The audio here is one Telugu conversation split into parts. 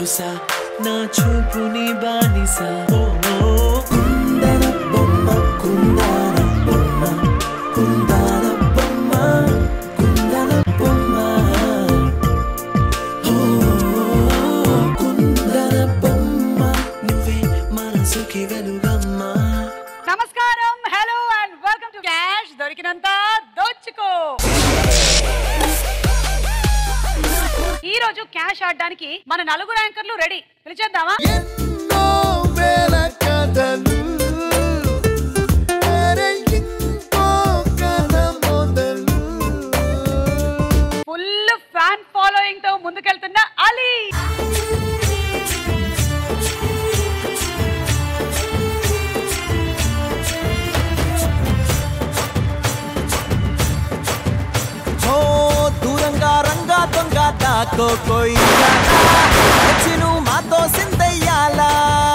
తెలుసా నా చూపు నీ బానిస ఓ, ఓ, కుందన బొమ్మ కుందన బొమ్మ కుందన బొమ్మ కుందన బొమ్మ ఓ, కుందన బొమ్మ నువ్వే మనసుకి వెలుగమ్మా నమస్కారం hello and welcome to cash దొరికినంత దోచుకో ఈ రోజు క్యాష్ ఆడడానికి మన నలుగురు యాంకర్లు రెడీ పిలిచేద్దామా ఎన్నో వేల కథలు అరే ఇంకో కథ మొదలు ఫుల్ ఫ్యాన్ ఫాలోయింగ్ తో ముందుకెళ్తున్న అలీ ఓ దూరంగా రంగా దొంగ దాకో కొయ్యాలా వచ్చి నువ్వు మాతో సిందయ్యాలా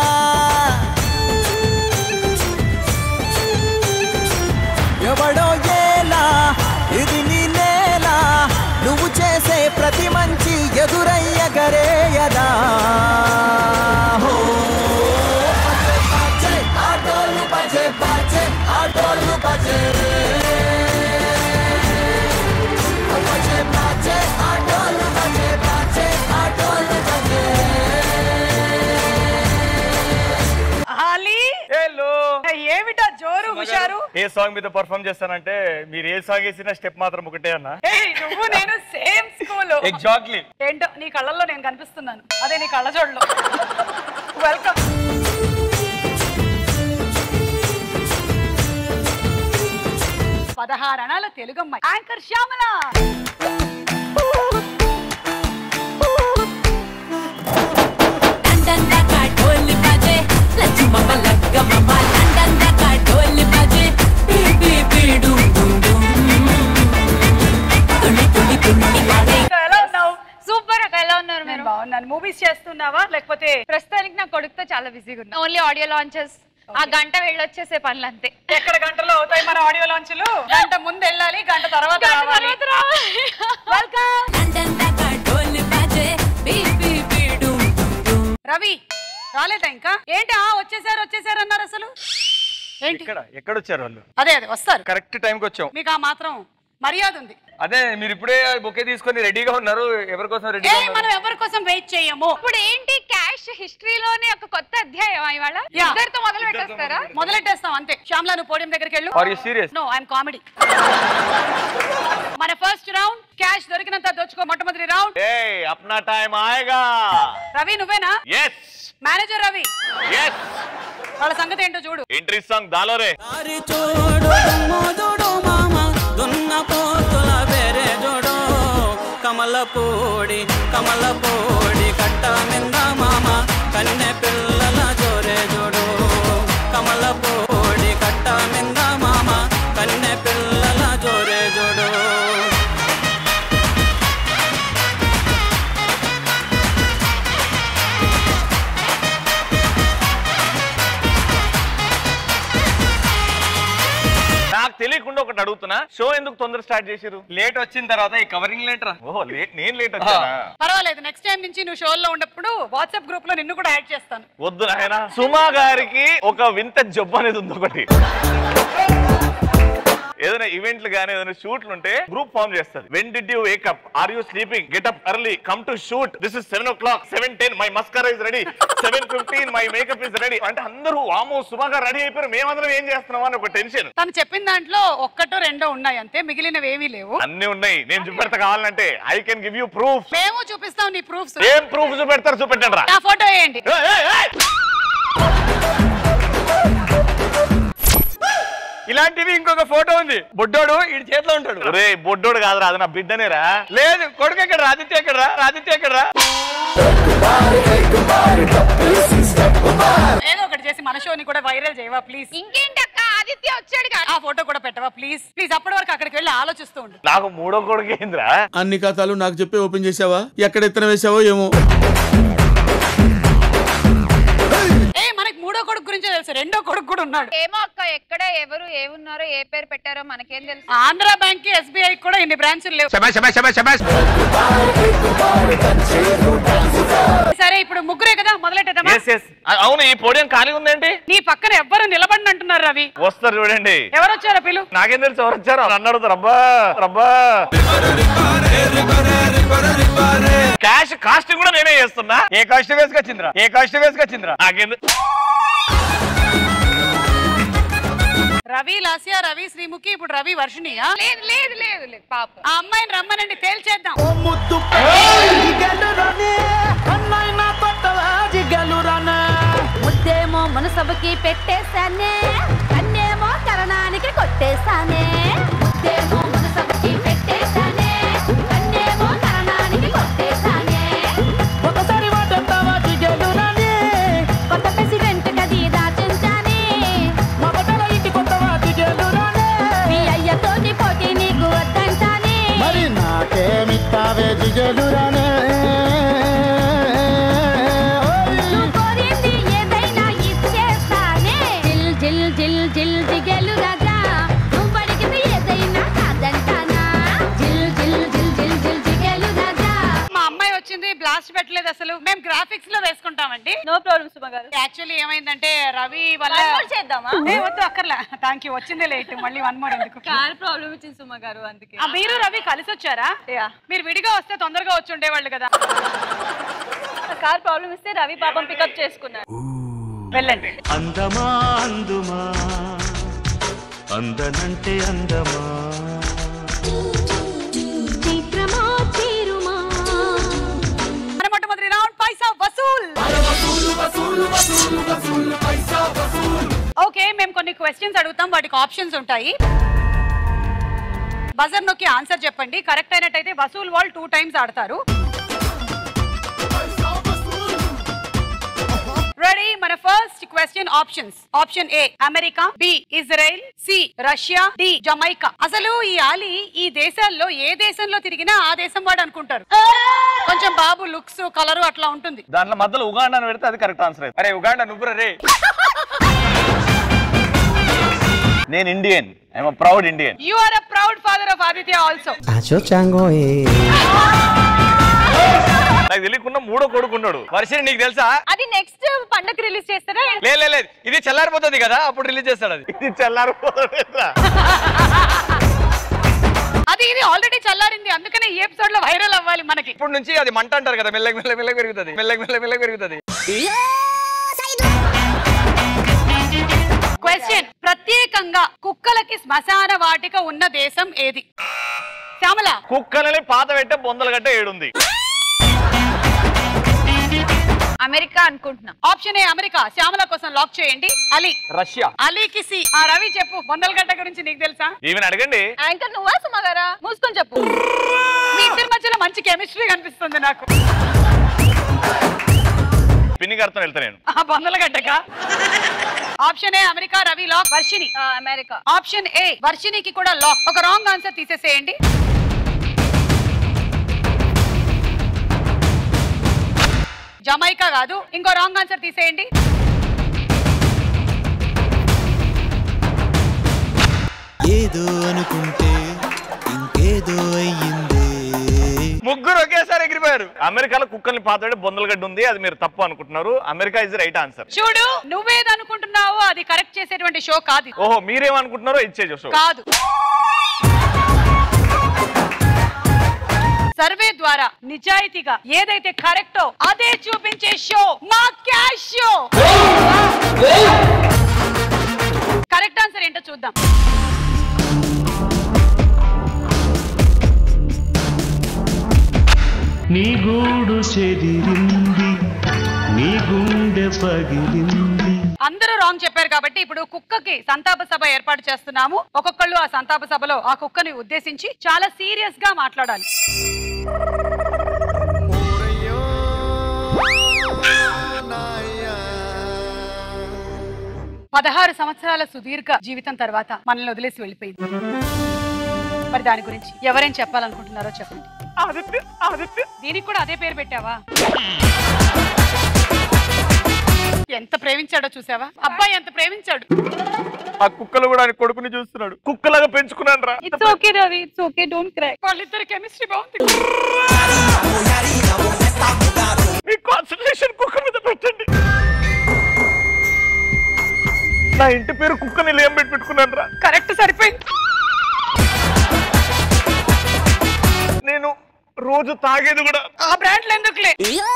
ఎవడో ఏలా ఇది నీ నేల నువ్వు చేసే ప్రతి మంచి ఎదురయ్యగరేయదా హో బజే, ఆటోలు బజే బజే ఆటోలు బజే బజే బజే ఆటోలు బజే బజే ఆటోలు బజే అలీ హలో ఏమిటా జోరు హుషారు ఏ సాంగ్ మీద పర్ఫామ్ చేస్తానంటే మీరు ఏ సాంగ్ వేసినా స్టెప్ మాత్రం ఒకటే అన్న ఏయ్, నువ్వు నేను సేమ్ స్కూల్ ఎగ్జాక్ట్లీ ఏంటో నీ కళ్ళల్లో నేను కనిపిస్తున్నాను అదే నీ కళ్ళ జోడులో వెల్కమ్ పదహారు అణాల తెలుగు అమ్మాయి యాంకర్ శ్యామల లండన్ దాకా ఢోల్ బజే లచ్చుమమ్మ లగ్గమమ్మ లండన్ దాకా ఢోల్ బజే బీ బీ బీ డుమ్ డుమ్ డుమ్ తులి తులి తులి లాడే ఇంకా ఎలా ఉన్నావు సూపర్ అక్క ఎలా ఉన్నారు నేను మీరు బాగున్నాను మూవీస్ చేస్తున్నావా లేకపోతే ప్రస్తుతానికి నా కొడుకుతో చాలా బిజీగా ఉన్నా ఓన్లీ ఆడియో లాంచెస్ ఆ గంట వెళ్ళొచ్చేసే పనులు అంతే ఎక్కడ గంటలో అవుతాయి మన ఆడియో లాంచ్లు గంట ముందు వెళ్ళాలి గంట తర్వాత రావాలి వెల్కమ్ లండన్ దాకా ఢోల్ బజే బీ బీ బీ డుమ్ డుమ్ డుమ్ రవి రాలేదా ఇంకా ఏంటి ఆ వచ్చేసారు వచ్చేసారు అన్నారు అసలు ఏంటి ఇక్కడ ఎక్కడ వచ్చారు వాళ్ళు అదే అదే వస్తారు కరెక్ట్ టైంకి వచ్చాం మీకు ఆ మాత్రం మర్యాద ఉంది అదే మీరు ఇప్పుడే బొకే తీసుకొని రెడీగా ఉన్నారు ఎవరి కోసం ఏ రెడీగా మనం ఉన్నారు ఎవరి కోసం వెయిట్ చేయము ఇప్పుడు ఏంటి క్యాష్ హిస్టరీలోనే ఒక కొత్త అధ్యాయం ఇవాళ యా. ఇద్దరితో మొదలు పెట్టేస్తారా మొదలెట్టేస్తాం అంతే శ్యామ్లా నువ్వు పోడియం దగ్గరికి వెళ్ళు are you serious no I'm comedy మన ఫస్ట్ రౌండ్ క్యాష్ దొరికినంత దోచుకో మొట్టమొదటి రౌండ్ ఏ అప్నా టైం ఆయేగా రవి నువ్వేనా ఎస్ మేనేజర్ రవి ఎస్ వాళ్ళ సంగతి ఏంటో చూడు ఎంట్రీ సాంగ్ దాలోరే దారి చూడు మోదుడు మామ దున్న పోతుల వేరే జోడు కమలపూడి కమలపూడి కట్ట మింద మామ కన్నె పిల్లల జోరే జోడు కమలపూడి కట్ట మింద మామ కన్నె పిల్లల జోరే జోడు నాకు తెలియకుండా ఒకటి అడుగుతున్నా షో ఎందుకు తొందర స్టార్ట్ చేసిరు లేట్ వచ్చిన తర్వాత ఈ కవరింగ్ లేటర్ ఓహో లేట్ నేను లేట్ వచ్చానా పర్వాలేదు నెక్స్ట్ టైం నుంచి నువ్వు షోల్లో ఉన్నప్పుడు వాట్సాప్ గ్రూప్ లో నిన్ను కూడా యాడ్ చేస్తాను వద్దు నాయన సుమా గారికి ఒక వింత జబ్బు అనేది ఉంది ఒకటి ఏదైనా ఈవెంట్లు కానీ ఏదైనా షూట్లు ఉంటే గ్రూప్ ఫామ్ చేస్తుంది when did you wake up are you sleeping get up early come to shoot this is seven o'clock seven ten my mascara is ready seven fifteen my makeup is ready అంటే అందరూ వామో సుమాగా రెడీ అయిపోయారు మేమందరం ఏం చేస్తున్నాం అని ఒక టెన్షన్ తను చెప్పిన దాంట్లో ఒక్కటో రెండో ఉన్నాయి అంతే మిగిలినవి ఏమీ లేవు అన్ని ఉన్నాయి నేను చూపెడతా కావాలంటే I can give you proof మేము చూపిస్తాం నీ ప్రూఫ్స్ ఏం ప్రూఫ్ చూపెడతారు చూపెట్టండి రా ఆ ఫోటో వేయండి ఏయ్, ఏయ్, ఏయ్! ఇలాంటివి ఇంకొక ఫోటో ఉంది బొడ్డోడు ఈ చేతిలో ఉంటాడు ఒరే బొడ్డోడు కాదురా అది నా బిడ్డనేరా లేదు కొడుకు ఎక్కడ ఆదిత్య ఎక్కడ ఆదిత్య ఎక్కడ ఏదో ఒకటి చేసి మన షోని కూడా వైరల్ చేయవా ప్లీజ్ ఇంకేంటి అక్క ఆదిత్య వచ్చాడు కదా ఆ ఫోటో కూడా పెట్టవా ప్లీజ్ ప్లీజ్ అప్పటి వరకు అక్కడికి వెళ్ళి ఆలోచిస్తూ ఉండు నాకు మూడో కొడుకు ఏంద్రా అన్ని ఖాతాలు నాకు చెప్పి ఓపెన్ చేసావా ఎక్కడ ఎత్తన వేసావో ఏమో ఏ మనకి మూడో కొడుకు గురించే తెలుసు రెండో కొడుకు కూడా ఉన్నాడు ఏమో అక్క ఎక్కడ ఎవరు ఏమున్నారో ఏ పేరు పెట్టారో మనకేం తెలుసు ఆంధ్ర బ్యాంక్ కి ఎస్బీఐ కూడా ఇన్ని బ్రాంచులు లేవు సరే ఇప్పుడు ముగ్గురే కదా మొదలెట్టేద్దామా ఎస్ ఎస్ అవును ఈ పోడియం ఖాళీ ఉందేంటి నీ పక్కన ఎవ్వరు నిలబడి అంటున్నారు రవి వస్తారు చూడండి ఎవరు వచ్చారో పిలు నాకేం తెలుసు ఎవరు వచ్చారు నన్ను అడుగుతారు రబ్బా రబ్బా క్యాష్ కాస్టింగ్ కూడా నేనే చేస్తున్నా ఏ కాస్ట్యూమ్ వేసుకొచ్చిందిరా ఏ కాస్ట్యూమ్ వేసుకొచ్చిందిరా నాకేందు రవి లాస్య రవి శ్రీముఖి ఇప్పుడు రవి వర్షిణియా లేదు లేదు లేదు లేదు పాప ఆ అమ్మాయిని రమ్మనండి తేల్చేద్దాం ముద్దేమో మనసభకి పెట్టేశానే కన్నేమో కరణానికి కొట్టేశానే ముద్దేమో మనసభకి పెట్టేశానే కన్నేమో కరణానికి కొట్టేశానే ఒకసారి వాటంతావా జిగేలురానే కొత్త ప్రెసిడెంట్ గది దాచించానే మొదటల ఇంటి కొత్తవా జిగేలురానే మీ అయ్యతోటి పోటీ నీకు వద్దంటానే మరి నాకేమిస్తావే జిగేలురానే నువ్వు కోరింది ఏదైనా ఇచ్చేస్తానే జిల్ జిల్ జిల్ జిల్ జిగెలు రాజా నువ్వు అడిగింది ఏదైనా కాదంటానా జిల్ జిల్ జిల్ జిల్ జిల్ జిగెలు రాజా మా అమ్మాయి వచ్చింది బ్లాస్ట్ పెట్టలేదు అసలు మేము గ్రాఫిక్స్ లో వేసుకుంటామండి నో ప్రాబ్లం సుమ గారు యాక్చువల్లీ ఏమైందంటే రవి వల్ల Convert చేద్దామా ఏ వద్దు అక్కర్లే థ్యాంక్ యూ వచ్చింది లేట్ మళ్ళీ వన్ మోర్ ఎందుకు కార్ ప్రాబ్లం ఇచ్చింది సుమ గారు అందుకే ఆ, మీరు రవి కలిసి వచ్చారా Yeah. మీరు విడిగా వస్తే తొందరగా వచ్చి ఉండేవాళ్ళు కదా కార్ ప్రాబ్లం ఇస్తే రవి పాపం పికప్ చేసుకున్నారు వెళ్ళండి అందమా అందుమా అందనంటే అందమా చైత్రమా చేరుమా మన మొట్టమొదటి రౌండ్ పైసా వసూల్ ఓకే మేము కొన్ని క్వశ్చన్స్ అడుగుతాం వాటికి ఆప్షన్స్ ఉంటాయి బజర్ నొక్కి ఆన్సర్ చెప్పండి కరెక్ట్ అయినట్టయితే వసూల్ వాళ్ళు టూ టైమ్స్ ఆడతారు రెడీ మన first question options option A America B Israel C Russia D Jamaica అసలు ఈ ఆలి ఈ దేశాల్లో ఏ దేశంలో తిరిగినా ఆ దేశం వాడు అనుకుంటారు కొంచెం బాబు లుక్స్ కలరు అట్లా ఉంటుంది దాంట్లో మధ్యలో ఉగాండా అని పెడితే అది కరెక్ట్ ఆన్సర్ అరే ఉగాండా నువ్వు రే నేను Indian I'm proud Indian you are a proud father of Aditya also అచో చాంగో ఏ నాకు తెలియకుండా మూడో కొడుకున్నాడు వర్షిని నీకు తెలుసా అది నెక్స్ట్ పండగ రిలీజ్ చేస్తారా లేదు లేదు, లేదు ఇది చల్లారిపోతుంది కదా అప్పుడు రిలీజ్ చేస్తాడు అది ఇది చల్లారిపోతుందా అది ఇది ఆల్రెడీ చల్లారింది అందుకనే ఈ ఎపిసోడ్ లో వైరల్ అవ్వాలి మనకి ఇప్పుడు నుంచి అది మంట అంటారు కదా మెల్లగా మెల్ల మెల్లగా పెరుగుతుంది మెల్లగా మెల్ల మెల్లగా పెరుగుతుంది క్వశ్చన్ ప్రత్యేకంగా కుక్కలకి శ్మశాన వాటిక ఉన్న దేశం ఏది శ్యామల కుక్కలని పాత పెట్టే బొందల గట్ట ఏడుంది అమెరికా అనుకుంటున్నా ఆప్షన్ ఏ అమెరికా శ్యామల కోసం లాక్ చేయండి అలీ రష్యా అలీకి సి ఆ రవి చెప్పు బొందలగడ్డ గురించి నీకు తెలుసా ఈవెన్ అడగండి యాంకర్ నువ్వా సుమ గారా మూసుకొని చెప్పు మీ ఇద్దరి మధ్యలో మంచి కెమిస్ట్రీ కనిపిస్తుంది నాకు పిన్ని గారితో వెళ్తా నేను ఆ బొందలగడ్డగా option A America Ravi lock Varshini ఆ, అమెరికా ఆప్షన్ ఏ వర్షినికి కూడా లాక్ ఒక రాంగ్ ఆన్సర్ తీసేసేయండి జమైకా కాదు ఇంకో రాంగ్ ఆన్సర్ తీసేయండి ఏదో అనుకుంటే ఇంకేదో అయ్యిందే ముగ్గురు ఒకేసారి ఎగిరిపోయారు అమెరికాలో కుక్కల్ని పాత పెట్టే బొందల గడ్డ ఉంది అది మీరు తప్పు అనుకుంటున్నారు అమెరికా ఇస్ రైట్ ఆన్సర్ చూడు నువ్వేదనుకుంటున్నావో అది కరెక్ట్ చేసేటువంటి షో కాదు ఇది. ఓహో మీరేమనుకుంటున్నారో ఇచ్చే షో కాదు సర్వే ద్వారా నిజాయితీగా ఏదైతే కరెక్టో అదే చూపించే షో మా క్యాష్ షో కరెక్ట్ ఆన్సర్ ఏంటో చూద్దాం నీ గూడు చెదిరింది నీ గుండె పగిలింది అందరూ రాంగ్ చెప్పారు కాబట్టి ఇప్పుడు కుక్కకి సంతాప సభ ఏర్పాటు చేస్తున్నాము ఒక్కొక్కళ్ళు ఆ సంతాప సభలో ఆ కుక్కని ఉద్దేశించి చాలా సీరియస్ గా మాట్లాడాలి పదహారు సంవత్సరాల సుదీర్ఘ జీవితం తర్వాత మనల్ని వదిలేసి వెళ్ళిపోయింది మరి దాని గురించి ఎవరేం చెప్పాలనుకుంటున్నారో చెప్పండి ఆదిత్య ఆదిత్య దీనికి కూడా అదే పేరు పెట్టావా ఎంత ప్రేమించాడో చూసావా అబ్బాయి ఎంత ప్రేమించాడు ఆ కుక్కలు కూడా ఆయన కొడుకుని చూస్తున్నాడు కుక్కలాగా పెంచుకున్నాను రా it's okay Ravi it's okay don't cry వాళ్ళిద్దరి కెమిస్ట్రీ బాగుంది మీ కాన్సన్ట్రేషన్ కుక్క మీద పెట్టండి నా ఇంటి పేరు కుక్కని లేం పెట్టి పెట్టుకున్నాను రా కరెక్ట్ సరిపోయింది నేను రోజు తాగేది కూడా ఆ బ్రాండ్లు ఎందుకులే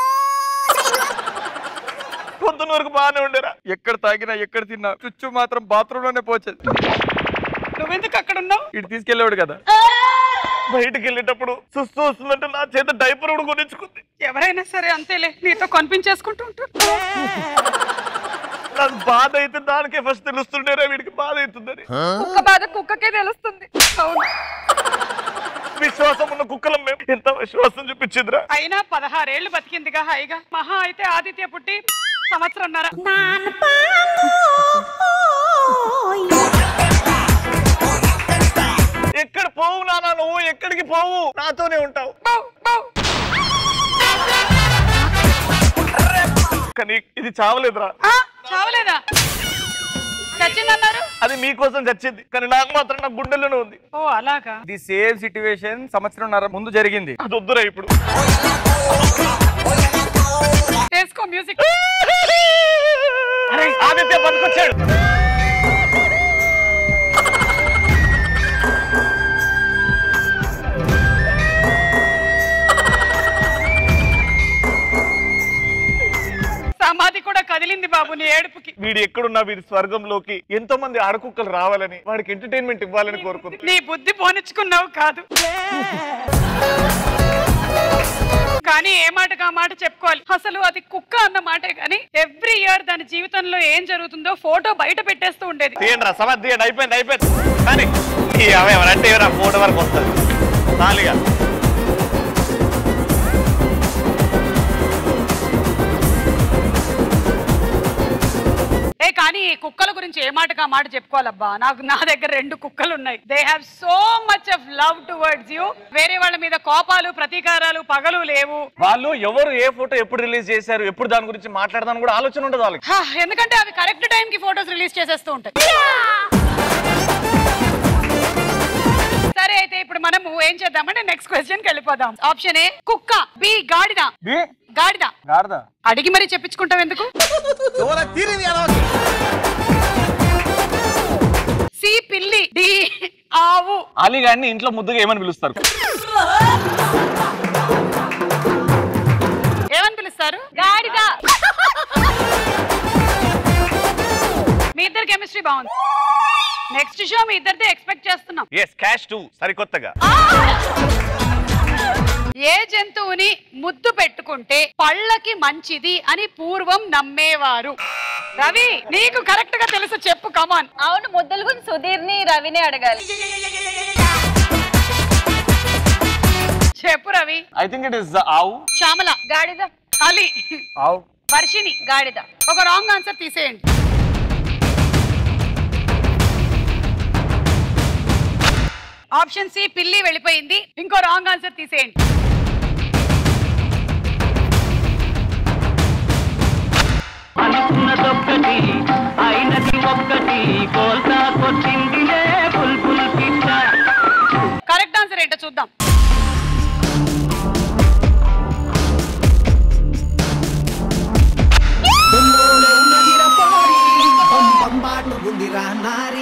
పొద్దున వరకు బాగానే ఉండేరా ఎక్కడ తాగినా ఎక్కడ తిన్నా చుచ్చు మాత్రం బాత్రూమ్ లోనే పోచేది నువ్వెందుకు అక్కడ ఉన్నావు ఇటు తీసుకెళ్ళేవాడు కదా బయటికి వెళ్ళేటప్పుడు సుస్తూ వస్తుందంటే నా చేత డైపర్ కూడా కొనిచ్చుకుంది ఎవరైనా సరే అంతేలే నీతో కనిపించేసుకుంటూ ఉంటారు నాకు బాధ అయితే దానికే ఫస్ట్ తెలుస్తుండేరా వీడికి బాధ అవుతుందని కుక్క బాధ కుక్కకే తెలుస్తుంది అవును విశ్వాసం ఉన్న కుక్కలం మేము ఎంత విశ్వాసం చూపించిందిరా అయినా పదహారేళ్లు బతికిందిగా హాయిగా మహా అయితే ఆదిత్య పుట్టి సంవత్సరంన్నర ఎక్కడ పోవు నానా నువ్వు ఎక్కడికి పోవు నాతోనే ఉంటావు కానీ ఇది చావలేదురా ఆ, చావలేదా చచ్చిందన్నారు అది మీకోసం చచ్చింది కానీ నాకు మాత్రం నా గుండెల్లోనే ఉంది ఓ అలాగా ఇది సేమ్ సిచ్యువేషన్ సంవత్సరంన్నర ముందు జరిగింది అది వద్దురా ఇప్పుడు చేసుకో మ్యూజిక్ అరే ఆదిత్య బతుకొచ్చాడు సమాధి కూడా కదిలింది బాబు నీ ఏడుపుకి వీడు ఎక్కడున్నా వీడి స్వర్గంలోకి ఎంతో మంది ఆడకుక్కలు రావాలని వాడికి ఎంటర్టైన్మెంట్ ఇవ్వాలని కోరుకుంది నీ బుద్ధి పోనిచ్చుకున్నావు కాదు కానీ ఏ మాటగా మాట చెప్పుకోవాలి అసలు అది కుక్క అన్న మాటే కానీ ఎవ్రీ ఇయర్ దాని జీవితంలో ఏం జరుగుతుందో ఫోటో బయట పెట్టేస్తూ ఉండేది తీయండి రా సమాధి తీయండి అయిపోయింది అయిపోయింది కానీ ఈ అవి ఎవరంటే నా ఫోటో వరకు వస్తుంది ఖాళీగా ఏ కానీ ఈ కుక్కల గురించి ఏ మాటగా మాట చెప్పుకోవాలబ్బా నాకు నా దగ్గర రెండు కుక్కలు ఉన్నాయి they have so much of love towards you వేరే వాళ్ళ మీద కోపాలు ప్రతీకారాలు పగలు లేవు వాళ్ళు ఎవరు ఏ ఫోటో ఎప్పుడు రిలీజ్ చేశారు ఎప్పుడు దాని గురించి మాట్లాడదాని కూడా ఆలోచన ఉండదు వాళ్ళకి హా, ఎందుకంటే అవి కరెక్ట్ టైం కి ఫోటోస్ రిలీజ్ చేసేస్తూ ఉంటాయి సరే అయితే ఇప్పుడు మనము ఏం చేద్దామంటే నెక్స్ట్ క్వశ్చన్ కి వెళ్ళిపోదాం ఆప్షన్ ఏ కుక్క బి గాడిద గాడిద గాడిద అడిగి మరీ చెప్పించుకుంటాం ఎందుకు సి పిల్లి డి ఆవు అలీ గారిని ఇంట్లో ముద్దుగా ఏమని పిలుస్తారు ఏమని పిలుస్తారు గాడిద మీ ఇద్దరు కెమిస్ట్రీ బాగుంది నెక్స్ట్ షో మీ ఇద్దరిదే ఎక్స్పెక్ట్ చేస్తున్నాం ఎస్ క్యాష్ టూ సరికొత్తగా ఏ జంతువుని ముద్దు పెట్టుకుంటే పళ్ళకి మంచిది అని పూర్వం నమ్మేవారు రవి నీకు కరెక్ట్ గా తెలుసు చెప్పు కమాన్ అవును ముద్దల గురించి సుధీర్ని రవిని అడగాలి చెప్పు Ravi I think it is ఆవు శ్యామల గాడిద అలీ ఆవు వర్షిని గాడిద ఒక రాంగ్ ఆన్సర్ తీసేయండి ఆప్షన్ సి పిల్లి వెళ్ళిపోయింది ఇంకో రాంగ్ ఆన్సర్ తీసేయండి అనుకున్నదొక్కటి అయినది ఒక్కటి కోల్తా కొట్టిందిలే బుల్బుల్ పిట్ట కరెక్ట్ ఆన్సర్ ఏంటో చూద్దాం ఉందిరా నారీ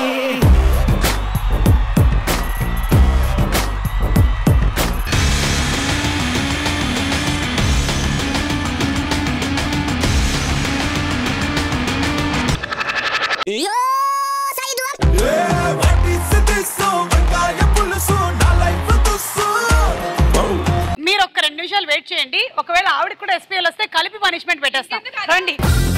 మీరు ఒక్క రెండు నిమిషాలు వెయిట్ చేయండి ఒకవేళ ఆవిడకి కూడా ఎస్పీఎల్ వస్తే కలిపి పనిష్మెంట్ పెట్టేస్తాం రండి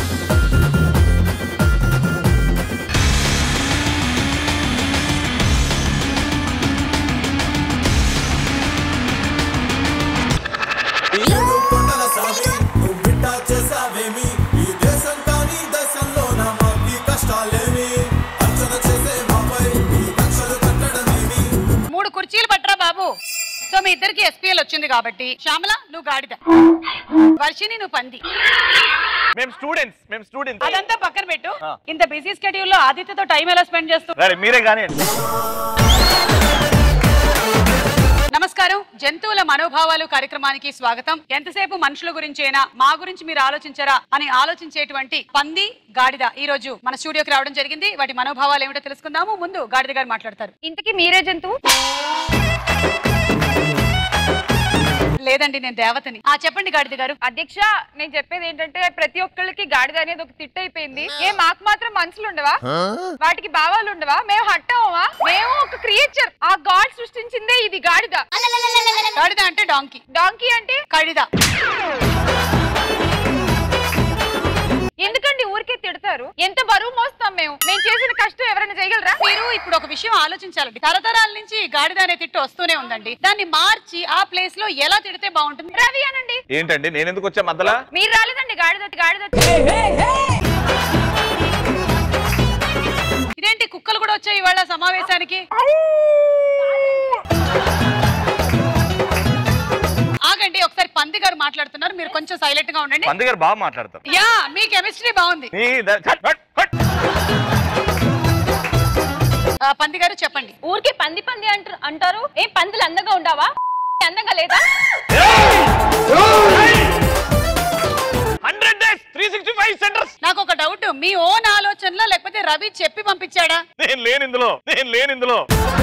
చేసావేమి ఈ దేశం కానీ దేశంలో నా మాకి కష్టాలేమి అర్చన చేసే మాపై ఈ కక్షలు కట్టడమేమి మూడు కుర్చీలు పట్టరా బాబు సో మీ ఇద్దరికి ఎస్పీఎల్ వచ్చింది కాబట్టి శ్యామల నువ్వు గాడిద వర్షిని నువ్వు పంది మేము స్టూడెంట్స్ మేము స్టూడెంట్స్ అదంతా పక్కన పెట్టు ఆ. ఇంత బిజీ స్కెడ్యూల్ లో ఆదిత్యతో టైం ఎలా స్పెండ్ చేస్తూ సరే మీరే కానీ నమస్కారం జంతువుల మనోభావాలు కార్యక్రమానికి స్వాగతం ఎంతసేపు మనుషుల గురించేనా మా గురించి మీరు ఆలోచించరా అని ఆలోచించేటువంటి పంది గాడిద ఈ రోజు మన స్టూడియోకి రావడం జరిగింది వాటి మనోభావాలు ఏమిటో తెలుసుకుందాము ముందు గాడిద గారు మాట్లాడతారు ఇంతకీ మీరే జంతువు లేదండి నేను దేవతని ఆ చెప్పండి గాడిద గారు అధ్యక్ష నేను చెప్పేది ఏంటంటే ప్రతి ఒక్కళ్ళకి గాడిద అనేది ఒక తిట్టు అయిపోయింది ఏ మాకు మాత్రం మనుషులు ఉండవా వాటికి భావాలు ఉండవా మేము హట్టమా మేము ఒక క్రియేచర్ ఆ గాడ్ సృష్టించిందే ఇది గాడిద గాడిద అంటే డాంకీ డాంకీ అంటే కడిద ఎందుకండి ఊరికే తిడతారు ఎంత బరువు మోస్తాం మేము మేము చేసిన కష్టం ఎవరైనా చేయగలరా మీరు ఇప్పుడు ఒక విషయం ఆలోచించాలండి తరతరాల నుంచి గాడిద అనే తిట్టు వస్తూనే ఉందండి దాన్ని మార్చి ఆ ప్లేస్ లో ఎలా తిడితే బాగుంటుంది రవి అనండి ఏంటండి నేను ఎందుకు వచ్చా మధ్యలో మీరు రాలేదండి గాడిద గాడిద ఇదేంటి కుక్కలు కూడా వచ్చాయి ఇవాళ సమావేశానికి ఆగండి ఒకసారి పంది గారు మాట్లాడుతున్నారు మీరు కొంచెం సైలెంట్ గా ఉండండి పంది గారు బాగా మాట్లాడతారు యా మీ కెమిస్ట్రీ బాగుంది నీ ద- హట్, హట్, హట్. ఆ, పంది గారు చెప్పండి ఊరికే పంది పంది అంటారు అంటారు ఏం పందులు అందంగా ఉండవా అందంగా లేదా 100 days, 365 centers. నాకు ఒక డౌట్ మీ ఓన్ ఆలోచనలో లేకపోతే రవి చెప్పి పంపించాడా నేను లేను ఇందులో నేను లేను ఇందులో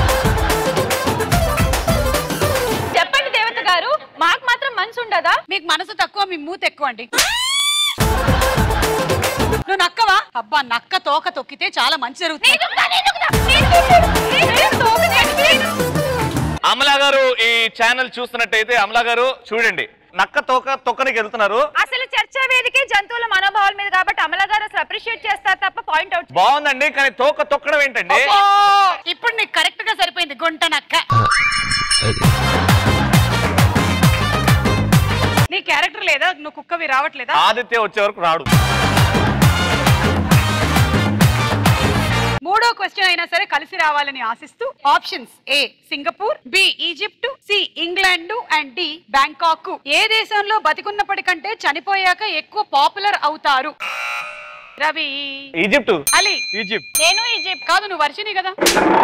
చెప్పండి దేవత గారు మాకు మాత్రం మనసు ఉండదా మీకు మనసు తక్కువ మీ మూత ఎక్కువ అండి నువ్వు నక్కవా అబ్బా నక్క తోక తొక్కితే చాలా మంచి జరుగుతుంది అమలా గారు ఈ ఛానల్ చూస్తున్నట్టయితే అమలా గారు చూడండి నక్క తోక తొక్కనికి వెళ్తున్నారు అసలు చర్చా వేదికే జంతువుల మనోభావాల మీద కాబట్టి అమల గారు అసలు అప్రిషియేట్ చేస్తారు తప్ప పాయింట్ అవుట్ బాగుందండి కానీ తోక తొక్కడం ఏంటండి ఓ, ఇప్పుడు నీకు కరెక్ట్ గా సరిపోయింది గుంట నక్క నీ క్యారెక్టర్ లేదా నువ్వు కుక్కవి రావట్లేదా ఆదిత్య వచ్చే వరకు రాడు మూడో క్వశ్చన్ అయినా సరే కలిసి రావాలని ఆశిస్తూ options A Singapore B Egypt C England and D Bangkok ఏ దేశంలో బతికున్నప్పటికంటే చనిపోయాక ఎక్కువ పాపులర్ అవుతారు రవి ఈజిప్ట్ అలీ ఈజిప్ట్ నేను ఈజిప్ట్ కాదు నువ్వు వర్షిని కదా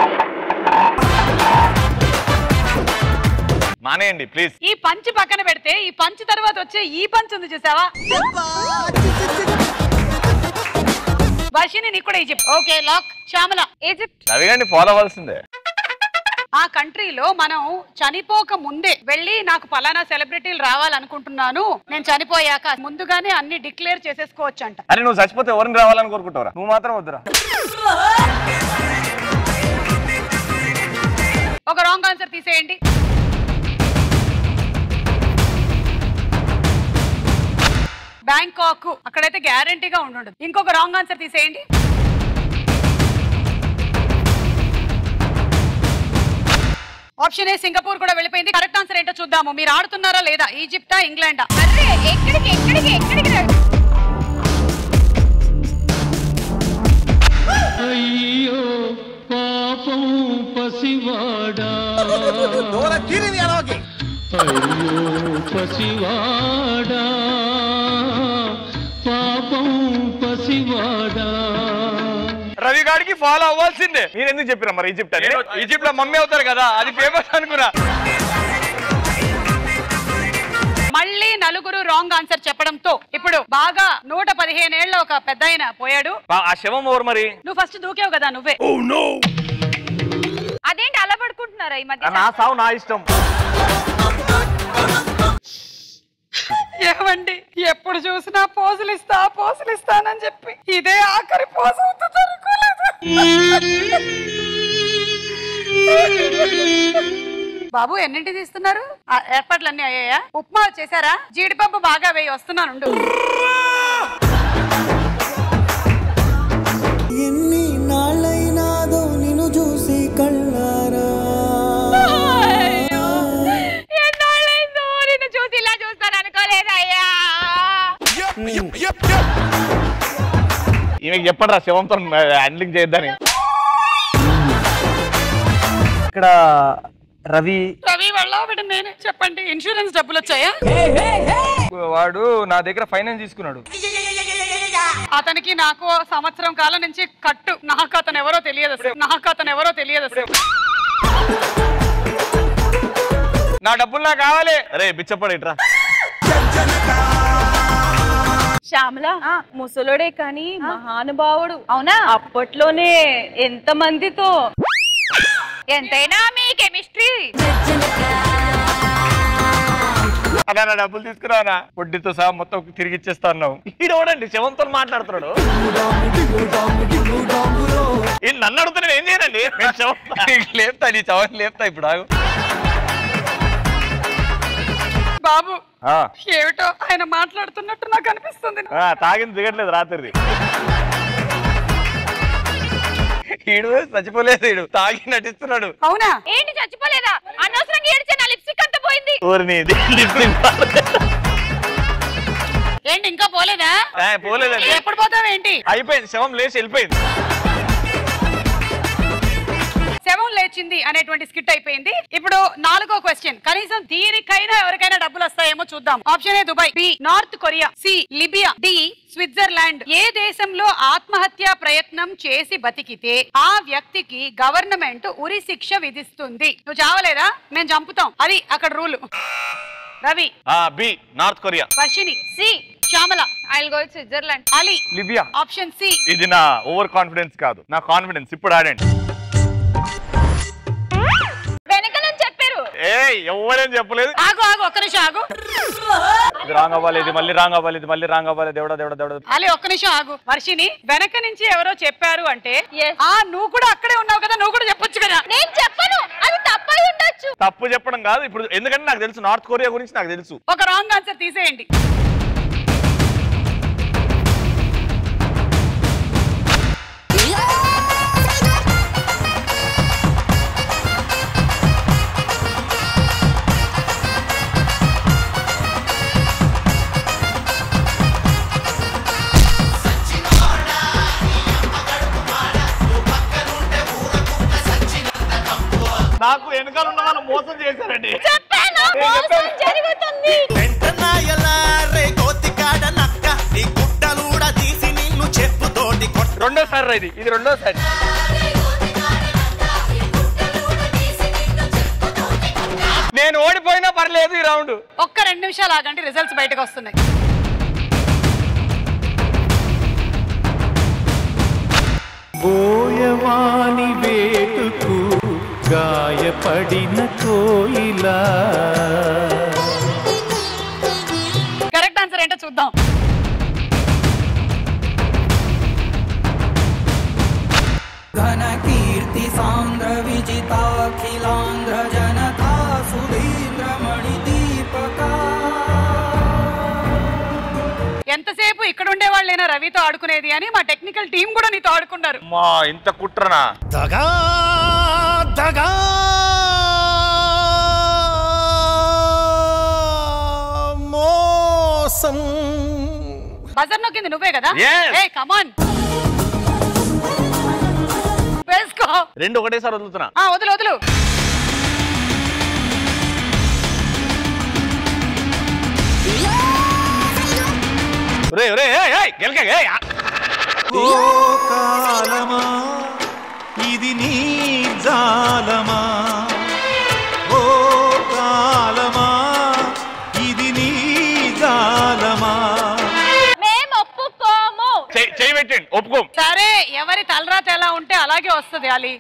మానేయండి ప్లీజ్ ఈ పంచి పక్కన పెడితే ఈ పంచి తర్వాత వచ్చే ఈ పంచి ఉంది చూసావా వర్షిని నీకు కూడా Egypt okay lock Shyamala Egypt Ravi గారిని ఫాలో అవ్వాల్సిందే ఆ కంట్రీలో మనం చనిపోక ముందే వెళ్ళి నాకు పలానా సెలబ్రిటీలు రావాలనుకుంటున్నాను నేను చనిపోయాక ముందుగానే అన్ని డిక్లేర్ చేసేసుకోవచ్చు అంట అరే నువ్వు చచ్చిపోతే ఎవరిని రావాలని కోరుకుంటావురా నువ్వు మాత్రం వద్దురా ఒక రాంగ్ ఆన్సర్ తీసేయండి బ్యాంకాక్ అక్కడైతే గ్యారంటీగా ఉండుండదు ఇంకొక రాంగ్ ఆన్సర్ తీసేయండి ఆప్షన్ ఏ సింగపూర్ కూడా వెళ్ళిపోయింది కరెక్ట్ ఆన్సర్ ఏంటో చూద్దాము మీరు ఆడుతున్నారా లేదా ఈజిప్టా ఇంగ్లాండా అరే ఎక్కడికి ఎక్కడికి ఎక్కడికి రా- అయ్యో పాపం పసివాడా అయ్యో పసివాడా పాపం పసివాడా రవి గారికి ఫాలో అవ్వాల్సిందే మీరు ఎందుకు చెప్పిరా మరి ఈజిప్ట్ అని ఈజిప్ట్ లో మమ్మీ అవుతారు కదా అది ఫేమస్ అనుకున్నా మళ్ళీ నలుగురు రాంగ్ ఆన్సర్ చెప్పడంతో ఇప్పుడు బాగా నూట పదిహేను ఏళ్ల ఒక పెద్ద ఆయన పోయాడు ఆ- ఆ శవం ఎవరు మరి నువ్వు ఫస్ట్ దూకేవు కదా నువ్వే అదేంటి అలా పడుకుంటున్నారా ఈ మధ్య నా సావు నా ఇష్టం ఏమండి ఎప్పుడు చూసినా పోజులు ఇస్తా పోజులు ఇస్తానని చెప్పి ఇదే ఆఖరి పోజు అవుతుంది అనుకోలేదు బాబు ఎన్నింటి తీస్తున్నారు ఆ, ఏర్పాట్లన్నీ అయ్యాయా ఉప్మా చేశారా జీడిపప్పు బాగా వేయి వస్తున్నాను ఉండు. ఎన్ని నాళ్ళైనాదో నిన్ను చూసి కళ్ళారా ఎన్నాళ్ళైందో నిన్ను చూసి ఇలా చూస్తాను అనుకోలేదు అయ్యా ఈమెకి చెప్పండి రా శవంతో హ్యాండ్లింగ్ చేయొద్దని ఇక్కడ రవి రవి వాళ్ళ వీడు నేనే చెప్పండి ఇన్సూరెన్స్ డబ్బులు వచ్చాయా వాడు నా దగ్గర ఫైనాన్స్ తీసుకున్నాడు అతనికి నాకు సంవత్సరం కాలం నుంచి కట్టు నాకు అతను ఎవరో తెలియదు అసలు. నాకు అతను ఎవరో తెలియదు అసలు. నా డబ్బులు నాకు కావాలి అరే బిచ్చపడి ఇట్రా శ్యామల ముసలోడే కానీ మహానుభావుడు అవునా అప్పట్లోనే ఎంత మందితో ఎంతైనా మీ కెమిస్ట్రీ అలా నా డబ్బులు తీసుకురానా వడ్డీతో సహా మొత్తం తిరిగి ఇచ్చేస్తా అన్నావు ఈడోడండి శవంతో మాట్లాడుతున్నాడు ఈ నన్ను అడుగుతా నేను ఏం చేయనండి నేను శవం లేపుతా నీ చవని లేపుతా ఇప్పుడు ఆగు బాబు ఆ, ఏమిటో ఆయన మాట్లాడుతున్నట్టు నాకు అనిపిస్తుంది ఆ, తాగింది దిగట్లేదు రాత్రి ఈడు చచ్చిపోలేదు ఈడు తాగి నటిస్తున్నాడు అవునా ఏంటి చచ్చిపోలేదా అనవసరంగా ఏడిచే నా లిప్స్టిక్ అంతా పోయింది ఊరిని ఏంటి ఇంకా పోలేదా పోలేదండి ఎప్పుడు పోతావేంటి అయిపోయింది శవం లేచి వెళ్ళిపోయింది శవం లేచింది అనేటువంటి స్కిట్ అయిపోయింది ఇప్పుడు నాలుగో క్వశ్చన్ కనీసం దీనికైనా ఎవరికైనా డబ్బులు వస్తాయేమో చూద్దాం option A Dubai B North Korea C Libya D Switzerland ఏ దేశంలో ఆత్మహత్య ప్రయత్నం చేసి బతికితే ఆ వ్యక్తికి గవర్నమెంట్ ఉరి శిక్ష విధిస్తుంది నువ్వు చావలేదా మేము చంపుతాం అది అక్కడ రూల్ రవి ఆ B North Korea Varshini C Shyamala I go Switzerland Ali Libya option C ఇది నా ఓవర్ కాన్ఫిడెన్స్ కాదు నా కాన్ఫిడెన్స్ ఇప్పుడు ఆడండి వెనక నుంచి చెప్పారు ఏ ఎవరేం చెప్పలేదు ఆగు ఆగు ఒక్క నిమిషం ఆగు ఇది రాంగ్ అవ్వాలి ఇది మళ్ళీ రాంగ్ అవ్వాలి ఇది మళ్ళీ రాంగ్ అవ్వాలి దేవుడా దేవుడా దేవుడా అలీ ఒక్క నిమిషం ఆగు వర్షిని వెనక నుంచి ఎవరో చెప్పారు అంటే Yes. ఆ నువ్వు కూడా అక్కడే ఉన్నావు కదా నువ్వు కూడా చెప్పొచ్చు కదా నేను చెప్పను అది తప్పై ఉండొచ్చు తప్పు చెప్పడం కాదు ఇప్పుడు ఎందుకంటే నాకు తెలుసు నార్త్ కొరియా గురించి నాకు తెలుసు ఒక రాంగ్ ఆన్సర్ తీసేయండి నాకు వెనకాల ఉన్న వాళ్ళు మోసం చేశారండి చెప్పాను మోసం జరుగుతుంది వెంటనాయలా రే కోతికాడ నక్క నీ గుడ్డలూడ తీసి నిన్ను చెప్పుతోటి కొట్ట రెండోసారి రా ఇది ఇది రెండోసారి నేను ఓడిపోయినా పర్లేదు ఈ రౌండ్ ఒక్క రెండు నిమిషాలు ఆగండి రిజల్ట్స్ బయటకు వస్తున్నాయి బోయవాని వేటుకు గాయపడిన కోయిలా కరెక్ట్ ఆన్సర్ ఏంటో చూద్దాం ఘన కీర్తి సాంద్ర విజితాఖిలాంధ్ర జనతా సుధీంద్ర మణి దీపకా ఎంతసేపు ఇక్కడ ఉండే వాళ్ళైనా రవితో ఆడుకునేది అని మా టెక్నికల్ టీం కూడా నీతో ఆడుకున్నారు మా ఇంత కుట్రనా దగా దగా మోసం బజర్ నొక్కింది నువ్వే కదా Yes. ఏ కమాన్ వేసుకో రెండు ఒకటేసారి వదులుతున్నా ఆ వదులు వదులు రే రే ఏయ్, ఏయ్, గెలక ఏయ్, ఆ. ఓ కాలమా ఇది నీ జాలమా ఓ కాలమా ఇది నీ జాలమా మేము ఒప్పుకోము చెయ్- చెయ్యి పెట్టండి ఒప్పుకో సరే ఎవరి తలరాత ఎలా ఉంటే అలాగే వస్తుంది అలీ